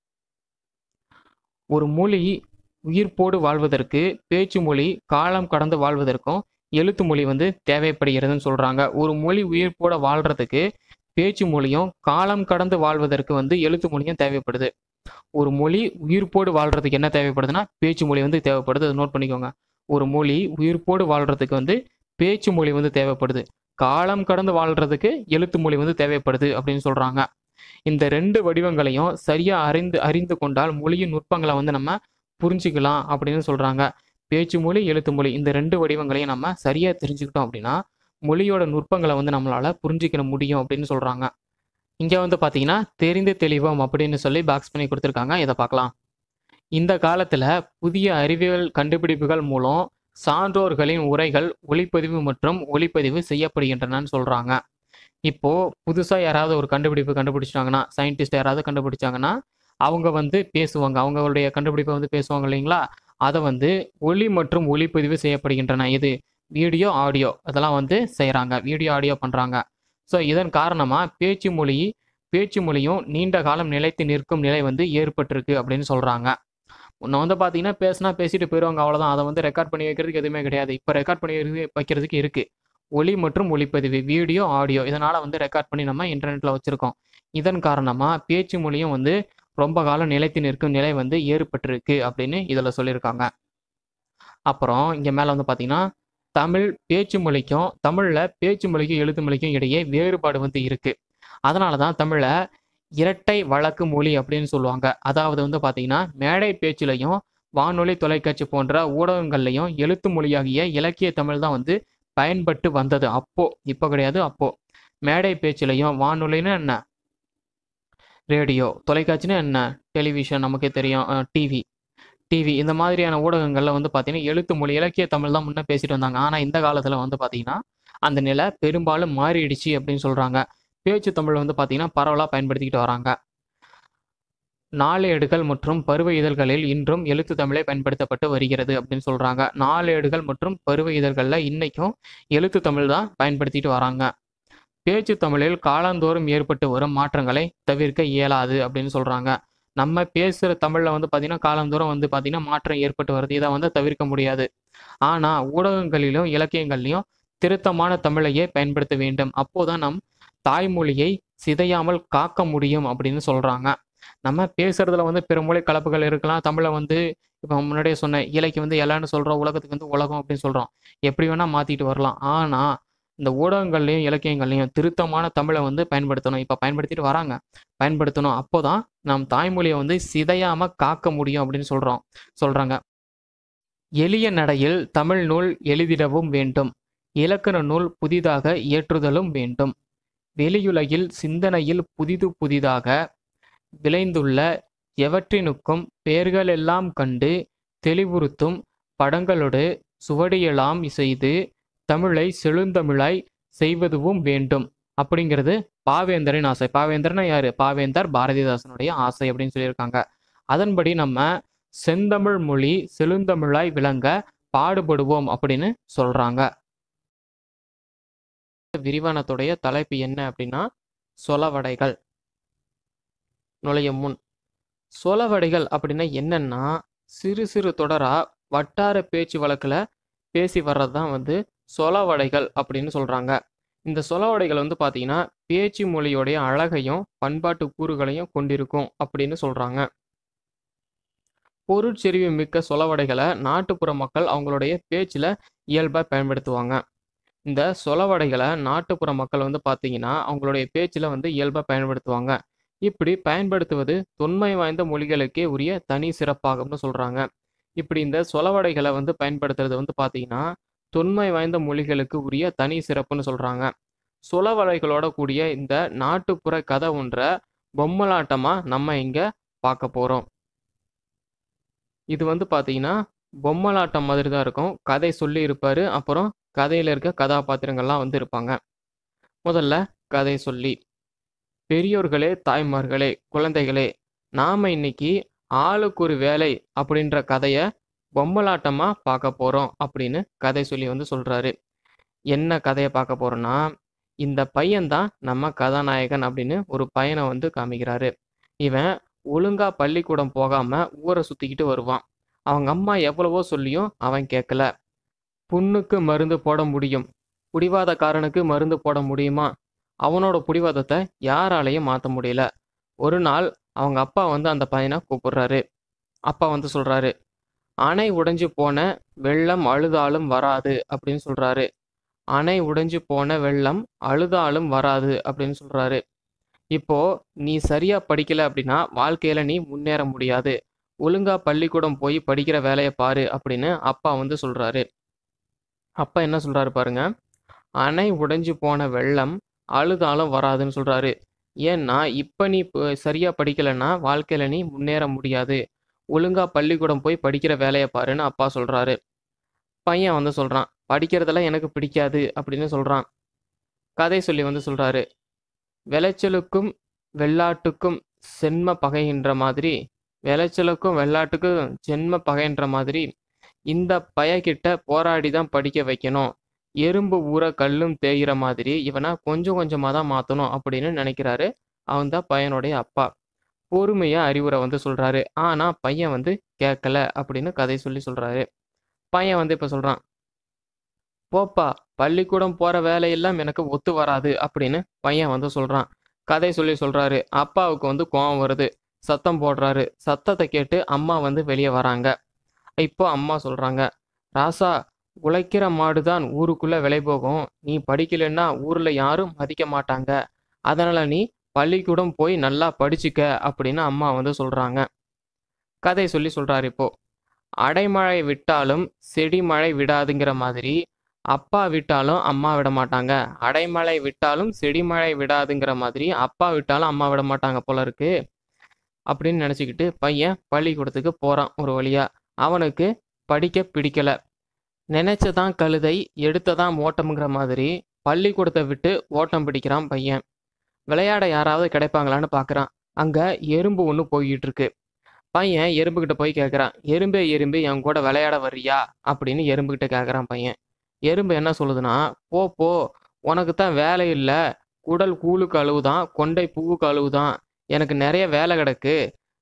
ஒரு மொழி உயிர்ப்போடு வாழ்வதற்கு பேச்சு மொழி காலம் கடந்து வாழ்வதற்கும் எழுத்து மொழி வந்து தேவைப்படுகிறதுன்னு சொல்றாங்க ஒரு மொழி உயிர்ப்போட வாழ்றதுக்கு பேச்சு மொழியும் காலம் கடந்து வாழ்வதற்கு வந்து எழுத்து மொழியும் தேவைப்படுது ஒரு மொழி உயிர்ப்போடு வாழ்றதுக்கு என்ன தேவைப்படுதுன்னா பேச்சு மொழி வந்து தேவைப்படுது அதை நோட் பண்ணிக்கோங்க ஒரு மொழி உயிர்ப்போடு வாழ்றதுக்கு வந்து பேச்சு மொழி வந்து தேவைப்படுது காலம் கடந்து வாழ்றதுக்கு எழுத்து மொழி வந்து தேவைப்படுது அப்படின்னு சொல்றாங்க இந்த ரெண்டு வடிவங்களையும் சரியா அறிந்து அறிந்து கொண்டால் மொழியின் நுட்பங்களை வந்து நம்ம புரிஞ்சுக்கலாம் அப்படின்னு சொல்றாங்க பேச்சு மொழி எழுத்து மொழி இந்த ரெண்டு வடிவங்களையும் நம்ம சரியா தெரிஞ்சுக்கிட்டோம் அப்படின்னா மொழியோட நுட்பங்களை வந்து நம்மளால புரிஞ்சுக்கிற முடியும் அப்படின்னு சொல்றாங்க இங்க வந்து பாத்தீங்கன்னா தெரிந்து தெளிவோம் அப்படின்னு சொல்லி பாக்ஸ் பண்ணி கொடுத்துருக்காங்க இதை பார்க்கலாம் இந்த காலத்துல புதிய அறிவியல் கண்டுபிடிப்புகள் மூலம் சான்றோர்களின் உரைகள் ஒளிப்பதிவு மற்றும் ஒளிப்பதிவு செய்யப்படுகின்றனன்னு சொல்றாங்க இப்போ புதுசா யாராவது ஒரு கண்டுபிடிப்பு கண்டுபிடிச்சிட்டாங்கன்னா சயின்டிஸ்ட் யாராவது கண்டுபிடிச்சாங்கன்னா அவங்க வந்து பேசுவாங்க அவங்களுடைய கண்டுபிடிப்பை வந்து பேசுவாங்க இல்லைங்களா அதை வந்து ஒளி மற்றும் ஒளிப்பதிவு செய்யப்படுகின்றன இது வீடியோ ஆடியோ அதெல்லாம் வந்து செய்கிறாங்க வீடியோ ஆடியோ பண்ணுறாங்க ஸோ இதன் காரணமாக பேச்சு மொழி பேச்சு மொழியும் நீண்ட காலம் நிலைத்து நிற்கும் நிலை வந்து ஏற்பட்டிருக்கு அப்படின்னு சொல்கிறாங்க முன்ன வந்து பார்த்தீங்கன்னா பேசினா பேசிட்டு போயிடுவாங்க அவ்வளோதான் அதை வந்து ரெக்கார்ட் பண்ணி வைக்கிறதுக்கு எதுவுமே கிடையாது இப்போ ரெக்கார்ட் பண்ணி வைக்கிறது- வைக்கிறதுக்கு இருக்குது ஒளி மற்றும் ஒளிப்பதிவு வீடியோ ஆடியோ இதனால் வந்து ரெக்கார்ட் பண்ணி நம்ம இன்டர்நெட்டில் வச்சுருக்கோம் இதன் காரணமாக பேச்சு மொழியும் வந்து ரொம்ப காலம் நிலைத்து நிற்கும் நிலை வந்து ஏற்பட்டிருக்கு அப்படின்னு இதில் சொல்லியிருக்காங்க அப்புறம் இங்கே மேலே வந்து பார்த்தீங்கன்னா தமிழ் பேச்சு மொழிக்கும் தமிழில் பேச்சு மொழிக்கும் எழுத்து மொழிக்கும் இடையே வேறுபாடு வந்து இருக்கு அதனால தான் தமிழை இரட்டை வழக்கு மொழி அப்படின்னு சொல்லுவாங்க அதாவது வந்து பார்த்தீங்கன்னா மேடை பேச்சிலையும் வானொலி தொலைக்காட்சி போன்ற ஊடகங்கள்லையும் எழுத்து மொழியாகிய இலக்கிய தமிழ் தான் வந்து பயன்பட்டு வந்தது அப்போ இப்போ கிடையாது அப்போ மேடை பேச்சிலையும் வானொலின்னு என்ன ரேடியோ தொலைக்காட்சின்னா என்ன டெலிவிஷன் நமக்கே தெரியும் டிவி டிவி இந்த மாதிரியான ஊடகங்களில் வந்து பார்த்தீங்கன்னா எழுத்து மொழி இலக்கிய தமிழ் தான் முன்னே பேசிட்டு வந்தாங்க ஆனால் இந்த காலத்தில் வந்து பார்த்தீங்கன்னா அந்த நிலை பெரும்பாலும் மாறிடுச்சு அப்படின்னு சொல்கிறாங்க பேச்சு தமிழ் வந்து பார்த்தீங்கன்னா பரவலாக பயன்படுத்திக்கிட்டு வராங்க நாளேடுகள் மற்றும் பருவ இதழ்களில் இன்றும் எழுத்து தமிழே பயன்படுத்தப்பட்டு வருகிறது அப்படின்னு சொல்கிறாங்க நாளேடுகள் மற்றும் பருவ இதழ்களில் இன்னைக்கும் எழுத்து தமிழ் தான் பயன்படுத்திட்டு வராங்க பேச்சு தமிழில் காலந்தோறும் ஏற்பட்டு வரும் மாற்றங்களை தவிர்க்க இயலாது அப்படின்னு சொல்கிறாங்க நம்ம பேசுகிற தமிழில் வந்து பார்த்திங்கன்னா காலந்தூரம் வந்து பார்த்திங்கன்னா மாற்றம் ஏற்பட்டு வருது இதை வந்து தவிர்க்க முடியாது ஆனால் ஊடகங்களிலும் இலக்கியங்கள்லையும் திருத்தமான தமிழையே பயன்படுத்த வேண்டும் அப்போதான் நம் தாய்மொழியை சிதையாமல் காக்க முடியும் அப்படின்னு சொல்கிறாங்க நம்ம பேசுறதுல வந்து பிறமொழி கலப்புகள் இருக்கலாம் தமிழை வந்து இப்போ முன்னாடியே சொன்னேன் இலைக்கு வந்து எல்லான்னு சொல்கிறோம் உலகத்துக்கு வந்து உலகம் அப்படின்னு சொல்கிறோம் எப்படி வேணால் மாற்றிட்டு வரலாம் ஆனால் இந்த ஊடகங்கள்லையும் இலக்கியங்கள்லையும் திருத்தமான தமிழை வந்து பயன்படுத்தணும் இப்போ பயன்படுத்திட்டு வராங்க பயன்படுத்தணும் அப்போ தான் நம் தாய்மொழியை வந்து சிதையாமல் காக்க முடியும் அப்படின்னு சொல்கிறோம் சொல்கிறாங்க எளிய நடையில் தமிழ் நூல் எழுதிடவும் வேண்டும் இலக்கண நூல் புதிதாக இயற்றுதலும் வேண்டும் வெளியுலகில் சிந்தனையில் புதிது புதிதாக விளைந்துள்ள எவற்றினுக்கும் பெயர்களெல்லாம் கண்டு தெளிவுறுத்தும் படங்களோடு சுவடியெல்லாம் செய்து தமிழை செழுந்தமிழாய் செய்வதுவும் வேண்டும் அப்படிங்கிறது பாவேந்தரின் ஆசை பாவேந்தர்னா யாரு பாவேந்தர் பாரதிதாசனுடைய ஆசை அப்படின்னு சொல்லியிருக்காங்க அதன்படி நம்ம செந்தமிழ் மொழி செழுந்தமிழாய் விளங்க பாடுபடுவோம் அப்படின்னு சொல்றாங்க விரிவானத்துடைய தலைப்பு என்ன அப்படின்னா சொலவடைகள் நுழையும் முன் சொலவடைகள் அப்படின்னா என்னன்னா சிறு சிறு தொடரா வட்டார பேச்சு வழக்குல பேசி வர்றது தான் வந்து சொலவடைகள் அப்படின்னு சொல்றாங்க இந்த சொலவடைகள் வந்து பார்த்தீங்கன்னா பேச்சு மொழியோடைய அழகையும் பண்பாட்டு கூறுகளையும் கொண்டிருக்கும் அப்படின்னு சொல்றாங்க பொருட்செறிவு மிக்க சொலவடைகளை நாட்டுப்புற மக்கள் அவங்களுடைய பேச்சில் இயல்பாக பயன்படுத்துவாங்க இந்த சொலவடைகளை நாட்டுப்புற மக்கள் வந்து பார்த்தீங்கன்னா அவங்களுடைய பேச்சில் வந்து இயல்பாக பயன்படுத்துவாங்க இப்படி பயன்படுத்துவது தொன்மை வாய்ந்த மொழிகளுக்கே உரிய தனி சிறப்பாகும்னு சொல்கிறாங்க இப்படி இந்த சொலவடைகளை வந்து பயன்படுத்துறது வந்து பார்த்தீங்கன்னா தொன்மை வாய்ந்த மொழிகளுக்கு உரிய தனி சிறப்புன்னு சொல்கிறாங்க சொலவடைகளோட கூடிய இந்த நாட்டுப்புற கதை ஒன்றை பொம்மலாட்டமாக நம்ம இங்கே பார்க்க போகிறோம் இது வந்து பார்த்தீங்கன்னா பொம்மலாட்டம் மாதிரி தான் இருக்கும் கதை சொல்லி இருப்பாரு அப்புறம் கதையில் இருக்க கதாபாத்திரங்கள்லாம் வந்து இருப்பாங்க முதல்ல கதை சொல்லி பெரியோர்களே தாய்மார்களே குழந்தைகளே நாம் இன்னைக்கு ஆளுக்கு ஒரு வேலை அப்படின்ற கதையை பொம்மலாட்டமாக பார்க்க போகிறோம் அப்படின்னு கதை சொல்லி வந்து சொல்கிறாரு என்ன கதையை பார்க்க போகிறோன்னா இந்த பையன்தான் நம்ம கதாநாயகன் அப்படின்னு ஒரு பையனை வந்து காமிக்கிறாரு இவன் ஒழுங்கா பள்ளிக்கூடம் போகாம ஊரை சுத்திக்கிட்டு வருவான் அவங்க அம்மா எவ்வளவோ சொல்லியும் அவன் கேட்கல புண்ணுக்கு மருந்து போட முடியும் புடிவாதக்காரனுக்கு மருந்து போட முடியுமா அவனோட புடிவாதத்தை யாராலையும் மாற்ற முடியல ஒரு நாள் அவங்க அப்பா வந்து அந்த பையனை கூப்பிடுறாரு அப்பா வந்து சொல்றாரு அணை உடைஞ்சு போன வெள்ளம் அழுதாலும் வராது அப்படின்னு சொல்றாரு அணை உடைஞ்சு போன வெள்ளம் அழுதாலும் வராது அப்படின்னு சொல்றாரு இப்போ நீ சரியா படிக்கல அப்படின்னா வாழ்க்கையில நீ முன்னேற முடியாது ஒழுங்கா பள்ளிக்கூடம் போய் படிக்கிற வேலையை பாரு அப்படின்னு அப்பா வந்து சொல்றாரு அப்பா என்ன சொல்றாரு பாருங்க அணை உடைஞ்சு போன வெள்ளம் அழுதாலும் வராதுன்னு சொல்றாரு ஏன்னா இப்ப நீ ப- சரியா படிக்கலைன்னா வாழ்க்கையில நீ முன்னேற முடியாது ஒழுங்கா பள்ளிக்கூடம் போய் படிக்கிற வேலையை பாருன்னு அப்பா சொல்றாரு பையன் வந்து சொல்றான் படிக்கிறதெல்லாம் எனக்கு பிடிக்காது அப்படின்னு சொல்றான் கதை சொல்லி வந்து சொல்றாரு விளைச்சலுக்கும் வெள்ளாட்டுக்கும் சென்ம பகைகின்ற மாதிரி விளைச்சலுக்கும் வெள்ளாட்டுக்கும் ஜென்ம பகைன்ற மாதிரி இந்த பயக்கிட்ட போராடி தான் படிக்க வைக்கணும் எறும்பு ஊற கல்லும் தேய்கிற மாதிரி இவனை கொஞ்சம் கொஞ்சமாக தான் மாற்றணும் அப்படின்னு நினைக்கிறாரு அவன் தான் பையனுடைய அப்பா பொறுமையாக அறிவுரை வந்து சொல்கிறாரு ஆனால் பையன் வந்து கேட்கல அப்படின்னு கதை சொல்லி சொல்கிறாரு பையன் வந்து இப்போ சொல்கிறான் போப்பா பள்ளிக்கூடம் போகிற வேலையெல்லாம் எனக்கு ஒத்து வராது அப்படின்னு பையன் வந்து சொல்கிறான் கதை சொல்லி சொல்கிறாரு அப்பாவுக்கு வந்து கோவம் வருது சத்தம் போடுறாரு சத்தத்தை கேட்டு அம்மா வந்து வெளியே வராங்க இப்போ அம்மா சொல்கிறாங்க ராசா உழைக்கிற மாடு தான் ஊருக்குள்ளே விலை போகும் நீ படிக்கலைன்னா ஊரில் யாரும் மதிக்க மாட்டாங்க அதனால் நீ பள்ளிக்கூடம் போய் நல்லா படிச்சுக்க அப்படின்னு அம்மா வந்து சொல்கிறாங்க கதை சொல்லி சொல்கிறாரு இப்போ அடைமழை விட்டாலும் செடி மழை விடாதுங்கிற மாதிரி அப்பா விட்டாலும் அம்மா விட மாட்டாங்க அடைமழை விட்டாலும் செடி மழை விடாதுங்கிற மாதிரி அப்பா விட்டாலும் அம்மா விட மாட்டாங்க போல இருக்கு அப்படின்னு நினச்சிக்கிட்டு பையன் பள்ளிக்கூடத்துக்கு போகிறான் ஒரு வழியா அவனுக்கு படிக்க பிடிக்கல நினைச்சதான் கழுதை எடுத்ததான் ஓட்டம்ங்கிற மாதிரி பள்ளிக்கூடத்தை விட்டு ஓட்டம் பிடிக்கிறான் பையன் விளையாட யாராவது கிடைப்பாங்களான்னு பார்க்குறான் அங்கே எறும்பு ஒன்று போய்கிட்டு இருக்கு பையன் எறும்புக்கிட்ட போய் கேட்குறான் எறும்பே எறும்பு என் கூட விளையாட வர்றியா அப்படின்னு எறும்புக்கிட்ட கேட்குறான் பையன் எறும்பு என்ன சொல்லுதுன்னா போ போ உனக்கு தான் வேலை இல்லை குடல் கூழுக்கு அழுவுதான் கொண்டை பூவுக்கு அழுவுதான் எனக்கு நிறைய வேலை கிடக்கு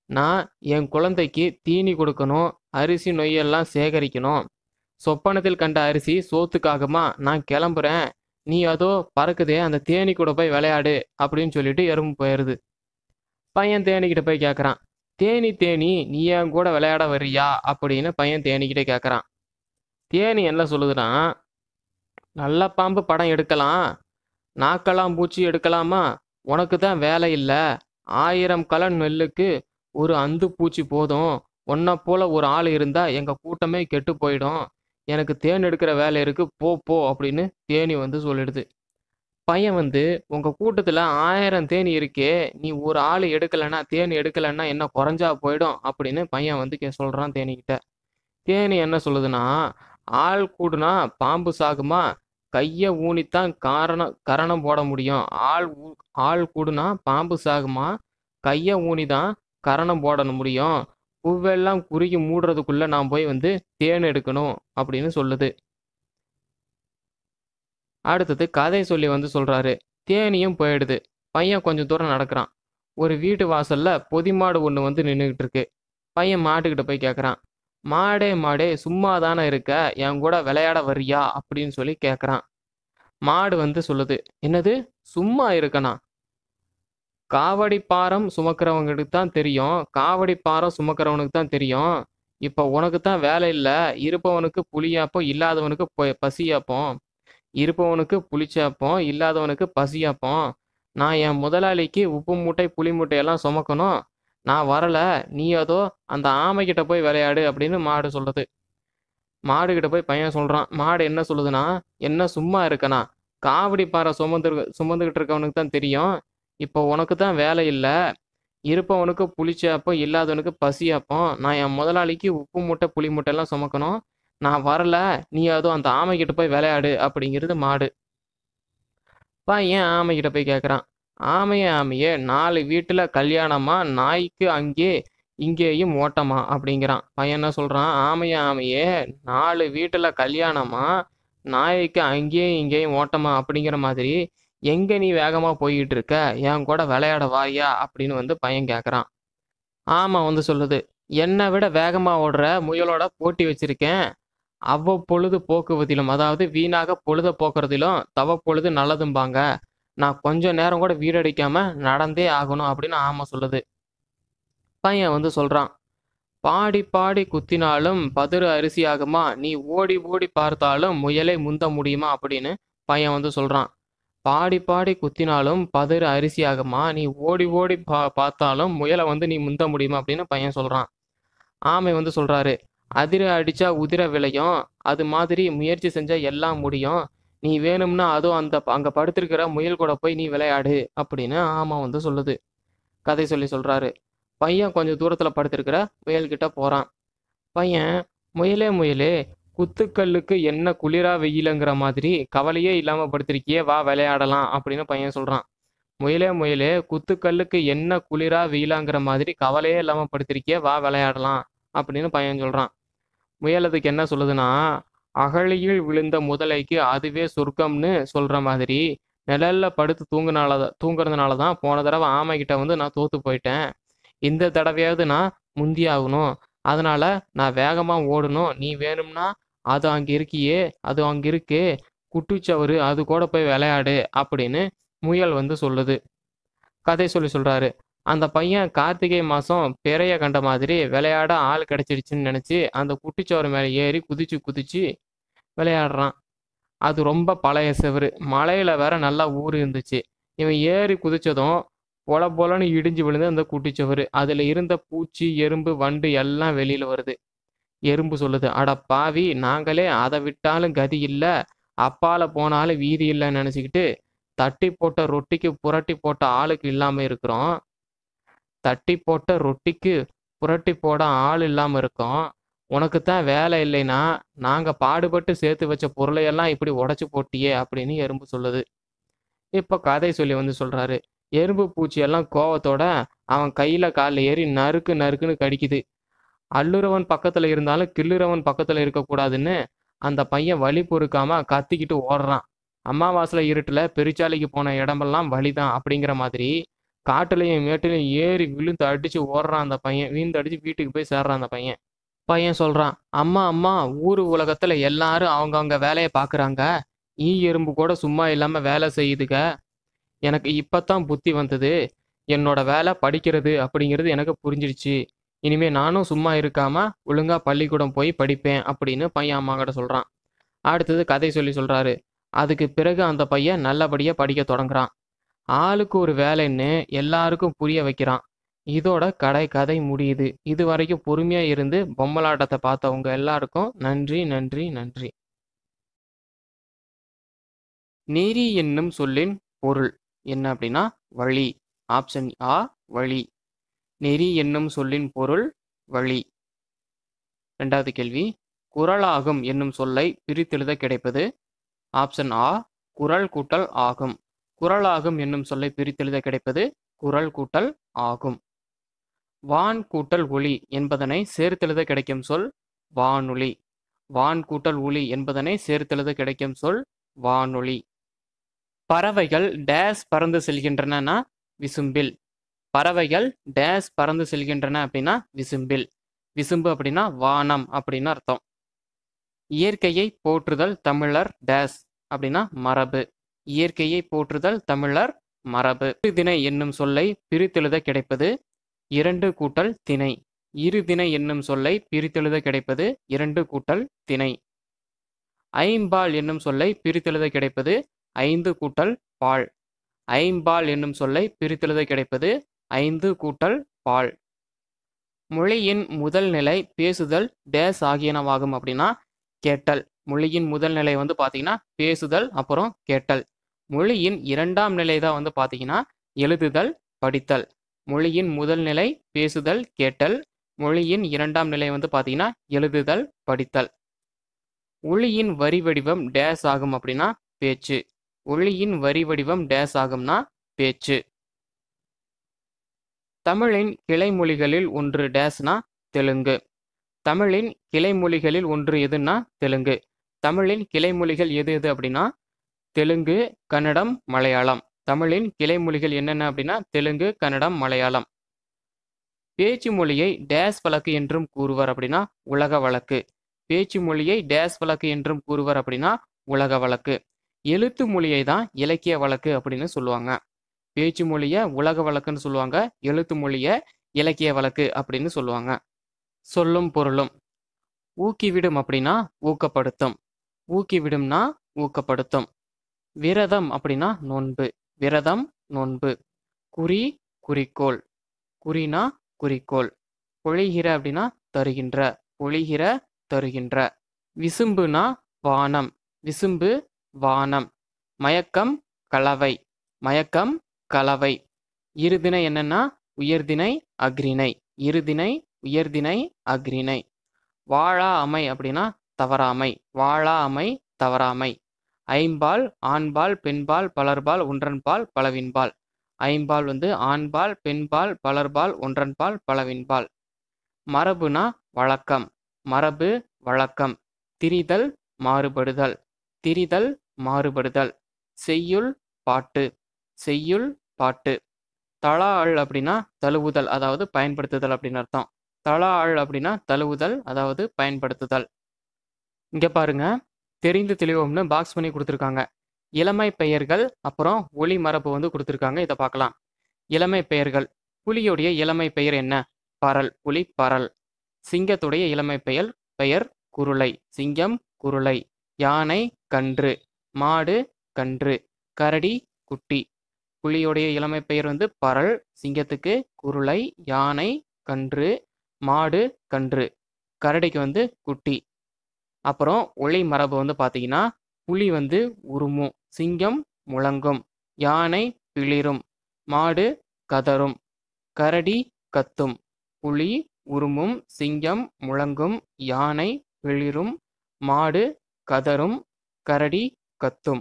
நான் என் குழந்தைக்கு தீனி கொடுக்கணும் அரிசி நொய்யெல்லாம் சேகரிக்கணும் சொப்பனத்தில் கண்ட அரிசி சோத்துக்காகமா நான் கிளம்புறேன் நீ அதோ பறக்குதே அந்த தேனி கூட போய் விளையாடு அப்படின்னு சொல்லிட்டு எறும்பு போயிடுது பையன் தேனிக்கிட்ட போய் கேட்குறான் தேனி தேனி நீ என் கூட விளையாட வர்றியா அப்படின்னு பையன் தேனிக்கிட்ட கேட்குறான் தேனி என்ன சொல்லுதுன்னா நல்ல பாம்பு படம் எடுக்கலாம் நாக்கெல்லாம் பூச்சி எடுக்கலாமா உனக்கு தான் வேலை இல்லை ஆயிரம் கலன் நெல்லுக்கு ஒரு அந்து பூச்சி போதும் உன்னை போல ஒரு ஆள் இருந்தா எங்க கூட்டமே கெட்டு போயிடும் எனக்கு தேன் எடுக்கிற வேலை இருக்கு போ போ அப்படின்னு தேனி வந்து சொல்லிடுது பையன் வந்து உங்க கூட்டத்துல ஆயிரம் தேனி இருக்கே நீ ஒரு ஆள் எடுக்கலைன்னா தேன் எடுக்கலைன்னா என்ன குறைஞ்சா போயிடும் அப்படின்னு பையன் வந்து கே- சொல்றான் தேனிக்கிட்ட தேனி என்ன சொல்லுதுன்னா ஆள் கூடுனா பாம்பு சாகுமா கையை ஊனித்தான் காரணம் கரணம் போட முடியும் ஆள் ஊ- ஆள் கூடுனா பாம்பு சாகுமா கையை ஊனிதான் கரணம் போட முடியும் பூவெல்லாம் குறுகி மூடுறதுக்குள்ள நான் போய் வந்து தேன் எடுக்கணும் அப்படின்னு சொல்லுது அடுத்தது கதை சொல்லி வந்து சொல்றாரு தேனியும் போயிடுது பையன் கொஞ்சம் தூரம் நடக்கிறான் ஒரு வீட்டு வாசல்ல பொதி மாடு ஒன்று வந்து நின்றுக்கிட்டு இருக்கு பையன் மாட்டுக்கிட்ட போய் கேட்குறான் மாடே மாடே சும்மா தானே இருக்க என் கூட விளையாட வர்றியா அப்படின்னு சொல்லி கேட்குறான் மாடு வந்து சொல்லுது என்னது சும்மா இருக்கனா காவடி பாரம் சுமக்கிறவங்களுக்கு தான் தெரியும் காவடி பாரம் சுமக்கிறவனுக்கு தான் தெரியும் இப்போ உனக்கு தான் வேலை இல்லை இருப்பவனுக்கு புளியாப்பம் இல்லாதவனுக்கு பொ- பசியாப்பம் இருப்பவனுக்கு புளிச்சாப்பம் இல்லாதவனுக்கு பசியாப்பம் நான் என் முதலாளிக்கு உப்பு மூட்டை புளி மூட்டையெல்லாம் சுமக்கணும் நான் வரல நீ அதோ அந்த ஆமைக்கிட்ட போய் விளையாடு அப்படின்னு மாடு சொல்லுது மாடுகிட்ட போய் பையன் சொல்றான் மாடு என்ன சொல்லுதுன்னா என்ன சும்மா இருக்கனா காவடி பாறை சுமந்து சுமந்துக்கிட்டு இருக்கவனுக்கு தான் தெரியும் இப்போ உனக்கு தான் வேலை இல்லை இருப்பவனுக்கு புளிச்சாப்பம் இல்லாதவனுக்கு பசியாப்பம் நான் என் முதலாளிக்கு உப்பு மூட்டை புளி மூட்டை எல்லாம் சுமக்கணும் நான் வரல நீ அதோ அந்த ஆமைக்கிட்ட போய் விளையாடு அப்படிங்கிறது மாடு பையன் ஆமைக்கிட்ட போய் கேட்குறான் ஆமையே ஆமையே நாலு வீட்டில் கல்யாணமா நாய்க்கு அங்கே இங்கேயும் ஓட்டமா அப்படிங்கிறான் பையன் என்ன சொல்கிறான் ஆமையே ஆமையே நாலு வீட்டில் கல்யாணமா நாய்க்கு அங்கேயும் இங்கேயும் ஓட்டமா அப்படிங்கிற மாதிரி எங்கே நீ வேகமாக போய்கிட்டு இருக்க என் கூட விளையாட வாரியா அப்படின்னு வந்து பையன் கேட்குறான் ஆமாம் வந்து சொல்லுது என்னை விட வேகமாக ஓடுற முயலோட போட்டி வச்சிருக்கேன் அவ்வப்பொழுது போக்குவதிலும் அதாவது வீணாக பொழுத போக்குறதிலும் தவப்பொழுது நல்லதும்பாங்க நான் கொஞ்ச நேரம் கூட வீடடிக்காம நடந்தே ஆகணும் அப்படின்னு ஆமா சொல்லுது பையன் வந்து சொல்றான் பாடி பாடி குத்தினாலும் பதிரு அரிசி ஆகுமா நீ ஓடி ஓடி பார்த்தாலும் முயலை முந்த முடியுமா அப்படின்னு பையன் வந்து சொல்றான் பாடி பாடி குத்தினாலும் பதிரு அரிசி ஆகுமா நீ ஓடி ஓடி பா பார்த்தாலும் முயலை வந்து நீ முந்த முடியுமா அப்படின்னு பையன் சொல்றான் ஆமை வந்து சொல்றாரு அதிர அடிச்சா உதிர விளையும் அது மாதிரி முயற்சி செஞ்சா எல்லாம் முடியும் நீ வேணும்னா அதுவும் அந்த அங்க படுத்திருக்கிற முயல் கூட போய் நீ விளையாடு அப்படின்னு ஆமா வந்து சொல்லுது கதை சொல்லி சொல்றாரு பையன் கொஞ்சம் தூரத்துல படுத்திருக்கிற முயல்கிட்ட போறான் பையன் முயலே முயலே குத்துக்கல்லுக்கு என்ன குளிரா வெயிலுங்கிற மாதிரி கவலையே இல்லாம படுத்திருக்கியே வா விளையாடலாம் அப்படின்னு பையன் சொல்றான் முயலே முயலே குத்துக்கல்லுக்கு என்ன குளிரா வெயிலாங்கிற மாதிரி கவலையே இல்லாம படுத்திருக்கியே வா விளையாடலாம் அப்படின்னு பையன் சொல்றான் முயல் அதுக்கு என்ன சொல்லுதுன்னா அகழியில் விழுந்த முதலைக்கு அதுவே சொர்க்கம்னு சொல்ற மாதிரி நிழல்ல படுத்து தூங்குனால தூங்குறதுனால தான் போன தடவை ஆமை கிட்ட வந்து நான் தோத்து போயிட்டேன் இந்த தடவையாவது நான் முந்தி ஆகணும் அதனால நான் வேகமா ஓடணும் நீ வேணும்னா அது அங்க இருக்கியே அது அங்க இருக்கு குட்டுச்சவரு அது கூட போய் விளையாடு அப்படின்னு முயல் வந்து சொல்லுது கதை சொல்லி சொல்றாரு அந்த பையன் கார்த்திகை மாசம் பிறைய கண்ட மாதிரி விளையாட ஆள் கிடைச்சிடுச்சுன்னு நினைச்சு அந்த குட்டிச்சோறு மேலே ஏறி குதிச்சு குதிச்சு விளையாடுறான் அது ரொம்ப பழைய செவரு மலையில வேற நல்லா ஊர் இருந்துச்சு இவன் ஏறி குதிச்சதும் பொல பொலன்னு இடிஞ்சு விழுந்து அந்த குட்டிச்சுவரு அதுல இருந்த பூச்சி எறும்பு வண்டு எல்லாம் வெளியில வருது எறும்பு சொல்லுது அட பாவி நாங்களே அதை விட்டாலும் கதி இல்ல அப்பால போனாலும் வீதி இல்லைன்னு நினைச்சுக்கிட்டு தட்டி போட்ட ரொட்டிக்கு புரட்டி போட்ட ஆளுக்கு இல்லாம இருக்கிறோம் தட்டி போட்ட ரொட்டிக்கு புரட்டி போட ஆள் இல்லாம இருக்கோம் உனக்கு தான் வேலை இல்லைன்னா நாங்க பாடுபட்டு சேர்த்து வச்ச பொருளையெல்லாம் இப்படி உடைச்சு போட்டியே அப்படின்னு எறும்பு சொல்லுது இப்ப கதை சொல்லி வந்து சொல்றாரு எறும்பு பூச்சி எல்லாம் கோவத்தோட அவன் கையில காலில் ஏறி நறுக்கு நறுக்குன்னு கடிக்குது அல்லுறவன் பக்கத்துல இருந்தாலும் கிள்ளுறவன் பக்கத்துல இருக்கக்கூடாதுன்னு அந்த பையன் வலி பொறுக்காம கத்திக்கிட்டு ஓடுறான் அம்மாவாசைல இருட்டுல பெருச்சாலைக்கு போன இடமெல்லாம் வழிதான் அப்படிங்கிற மாதிரி காட்டுலையும் மேட்டுலையும் ஏறி விழுந்து அடிச்சு ஓடுறான் அந்த பையன் விழுந்து அடிச்சு வீட்டுக்கு போய் சேர்றான் அந்த பையன் பையன் சொல்றான் அம்மா அம்மா ஊர் உலகத்துல எல்லாரும் அவங்கவங்க வேலையை பார்க்கறாங்க ஈ எறும்பு கூட சும்மா இல்லாம வேலை செய்யுதுக எனக்கு இப்பதான் புத்தி வந்தது என்னோட வேலை படிக்கிறது அப்படிங்கிறது எனக்கு புரிஞ்சிடுச்சு இனிமே நானும் சும்மா இருக்காம ஒழுங்கா பள்ளிக்கூடம் போய் படிப்பேன் அப்படின்னு பையன் அம்மா கிட்ட சொல்றான் அடுத்தது கதை சொல்லி சொல்றாரு அதுக்கு பிறகு அந்த பையன் நல்லபடியா படிக்க தொடங்குறான் ஆளுக்கு ஒரு வேலைன்னு எல்லாருக்கும் புரிய வைக்கிறான் இதோட கடை கதை முடியுது இது வரைக்கும் பொறுமையா இருந்து பொம்மலாட்டத்தை பார்த்தவங்க எல்லாருக்கும் நன்றி நன்றி நன்றி நெறி என்னும் சொல்லின் பொருள் என்ன அப்படின்னா வழி ஆப்ஷன் ஆ வழி நெறி என்னும் சொல்லின் பொருள் வழி ரெண்டாவது கேள்வி குரலாகும் என்னும் சொல்லை பிரித்தெழுத கிடைப்பது ஆப்ஷன் ஆ குரல் கூட்டல் ஆகும் குரலாகும் என்னும் சொல்லை பிரித்தெழுத கிடைப்பது குரல் கூட்டல் ஆகும் வான் கூட்டல் ஒளி என்பதனை சேர்த்தெழுத கிடைக்கும் சொல் வானொலி வான் கூட்டல் ஒளி என்பதனை சேர்த்தெழுத கிடைக்கும் சொல் வானொலி பறவைகள் டேஸ் பறந்து செல்கின்றன விசும்பில் பறவைகள் டேஸ் பறந்து செல்கின்றன அப்படின்னா விசும்பில் விசும்பு அப்படின்னா வானம் அப்படின்னு அர்த்தம் இயற்கையை போற்றுதல் தமிழர் டேஸ் அப்படின்னா மரபு இயற்கையை போற்றுதல் தமிழர் மரபு திணை என்னும் சொல்லை பிரித்தெழுத கிடைப்பது இரண்டு கூட்டல் திணை இரு திணை என்னும் சொல்லை பிரித்தெழுத கிடைப்பது இரண்டு கூட்டல் திணை ஐம்பால் என்னும் சொல்லை பிரித்தெழுத கிடைப்பது ஐந்து கூட்டல் பால் ஐம்பால் என்னும் சொல்லை பிரித்தெழுத கிடைப்பது ஐந்து கூட்டல் பால் மொழியின் முதல் நிலை பேசுதல் டேஸ் ஆகியனவாகும் அப்படின்னா கேட்டல் மொழியின் முதல் நிலை வந்து பார்த்தீங்கன்னா பேசுதல் அப்புறம் கேட்டல் மொழியின் இரண்டாம் நிலை தான் வந்து பார்த்தீங்கன்னா எழுதுதல் படித்தல் மொழியின் முதல் நிலை பேசுதல் கேட்டல் மொழியின் இரண்டாம் நிலை வந்து பார்த்தீங்கன்னா எழுதுதல் படித்தல் ஒளியின் வரி வடிவம் டேஸ் ஆகும் அப்படின்னா பேச்சு ஒளியின் வரி வடிவம் டேஸ் ஆகும்னா பேச்சு தமிழின் கிளைமொழிகளில் ஒன்று டேஸ்னா தெலுங்கு தமிழின் கிளைமொழிகளில் ஒன்று எதுன்னா தெலுங்கு தமிழின் கிளைமொழிகள் எது எது அப்படின்னா தெலுங்கு கன்னடம் மலையாளம் தமிழின் கிளைமொழிகள் என்னென்ன அப்படின்னா தெலுங்கு கன்னடம் மலையாளம் பேச்சு மொழியை டேஸ் வழக்கு என்றும் கூறுவர் அப்படின்னா உலக வழக்கு பேச்சு மொழியை டேஸ் வழக்கு என்றும் கூறுவர் அப்படின்னா உலக வழக்கு எழுத்து மொழியை தான் இலக்கிய வழக்கு அப்படின்னு சொல்லுவாங்க பேச்சு மொழியை உலக வழக்குன்னு சொல்லுவாங்க எழுத்து மொழியை இலக்கிய வழக்கு அப்படின்னு சொல்லுவாங்க சொல்லும் பொருளும் ஊக்கிவிடும் அப்படின்னா ஊக்கப்படுத்தும் ஊக்கிவிடும்னா ஊக்கப்படுத்தும் விரதம் அப்படின்னா நோன்பு விரதம் நோன்பு குறி குறிக்கோள் குறினா குறிக்கோள் பொழிகிற அப்படின்னா தருகின்ற பொழிகிற தருகின்ற விசும்புனா வானம் விசும்பு வானம் மயக்கம் கலவை மயக்கம் கலவை இருதினை என்னன்னா உயர்தினை அக்ரிணை இருதினை உயர்தினை அக்ரிணை வாழா அமை அப்படின்னா தவறாமை வாழா அமை தவறாமை ஐம்பால் ஆண்பால் பெண்பால் பலர்பால் ஒன்றன்பால் பலவின்பால் ஐம்பால் வந்து ஆண்பால் பெண்பால் பலர்பால் ஒன்றன்பால் பலவின்பால் மரபுனா வழக்கம் மரபு வழக்கம் திரிதல் மாறுபடுதல் திரிதல் மாறுபடுதல் செய்யுள் பாட்டு செய்யுள் பாட்டு தளா அள் அப்படின்னா தழுவுதல் அதாவது பயன்படுத்துதல் அப்படின்னு அர்த்தம் தளா அள் அப்படின்னா தழுவுதல் அதாவது பயன்படுத்துதல் இங்க பாருங்க தெரிந்து தெளிவோம்னு பாக்ஸ் பண்ணி கொடுத்துருக்காங்க இளமை பெயர்கள் அப்புறம் ஒளி மரபு வந்து கொடுத்துருக்காங்க இதை பார்க்கலாம் இளமை பெயர்கள் புலியுடைய இளமை பெயர் என்ன பரல் புலி பரல் சிங்கத்துடைய இளமை பெயர் பெயர் குருளை சிங்கம் குருளை யானை கன்று மாடு கன்று கரடி குட்டி புலியுடைய இளமை பெயர் வந்து பரல் சிங்கத்துக்கு குருளை யானை கன்று மாடு கன்று கரடிக்கு வந்து குட்டி அப்புறம் ஒளி மரபு வந்து பார்த்தீங்கன்னா புலி வந்து உருமும் சிங்கம் முழங்கும் யானை பிளிரும் மாடு கதரும் கரடி கத்தும் புலி உருமும் சிங்கம் முழங்கும் யானை பிளிரும் மாடு கதரும் கரடி கத்தும்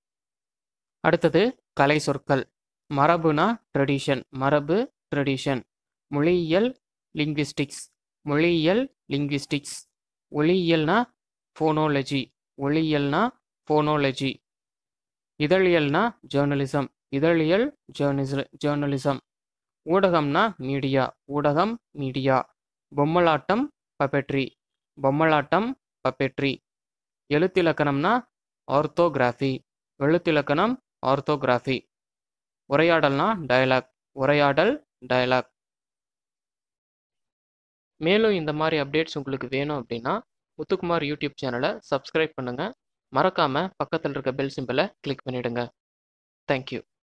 அடுத்தது கலை சொற்கள் மரபுனா ட்ரெடிஷன் மரபு ட்ரெடிஷன் மொழியியல் லிங்குவிஸ்டிக்ஸ் மொழியியல் லிங்குவிஸ்டிக்ஸ் ஒளியியல்னா ஃபோனோலஜி ஒளியியல்னா ஃபோனோலஜி இதழியல்னா ஜேர்னலிசம் இதழியல் ஜேர்னிச ஜேர்னலிசம் ஊடகம்னா மீடியா ஊடகம் மீடியா பொம்மலாட்டம் பப்பெட்ரி பொம்மலாட்டம் பப்பெட்ரி எழுத்திலக்கணம்னா ஆர்த்தோகிராஃபி எழுத்திலக்கணம் ஆர்த்தோகிராஃபி உரையாடல்னா டயலாக் உரையாடல் டயலாக் மேலும் இந்த மாதிரி அப்டேட்ஸ் உங்களுக்கு வேணும் அப்படின்னா முத்துக்குமார் யூடியூப் சேனலை சப்ஸ்கிரைப் பண்ணுங்கள் மறக்காமல் பக்கத்தில் இருக்க பெல் சிம்பிளை கிளிக் பண்ணிவிடுங்க தேங்க்யூ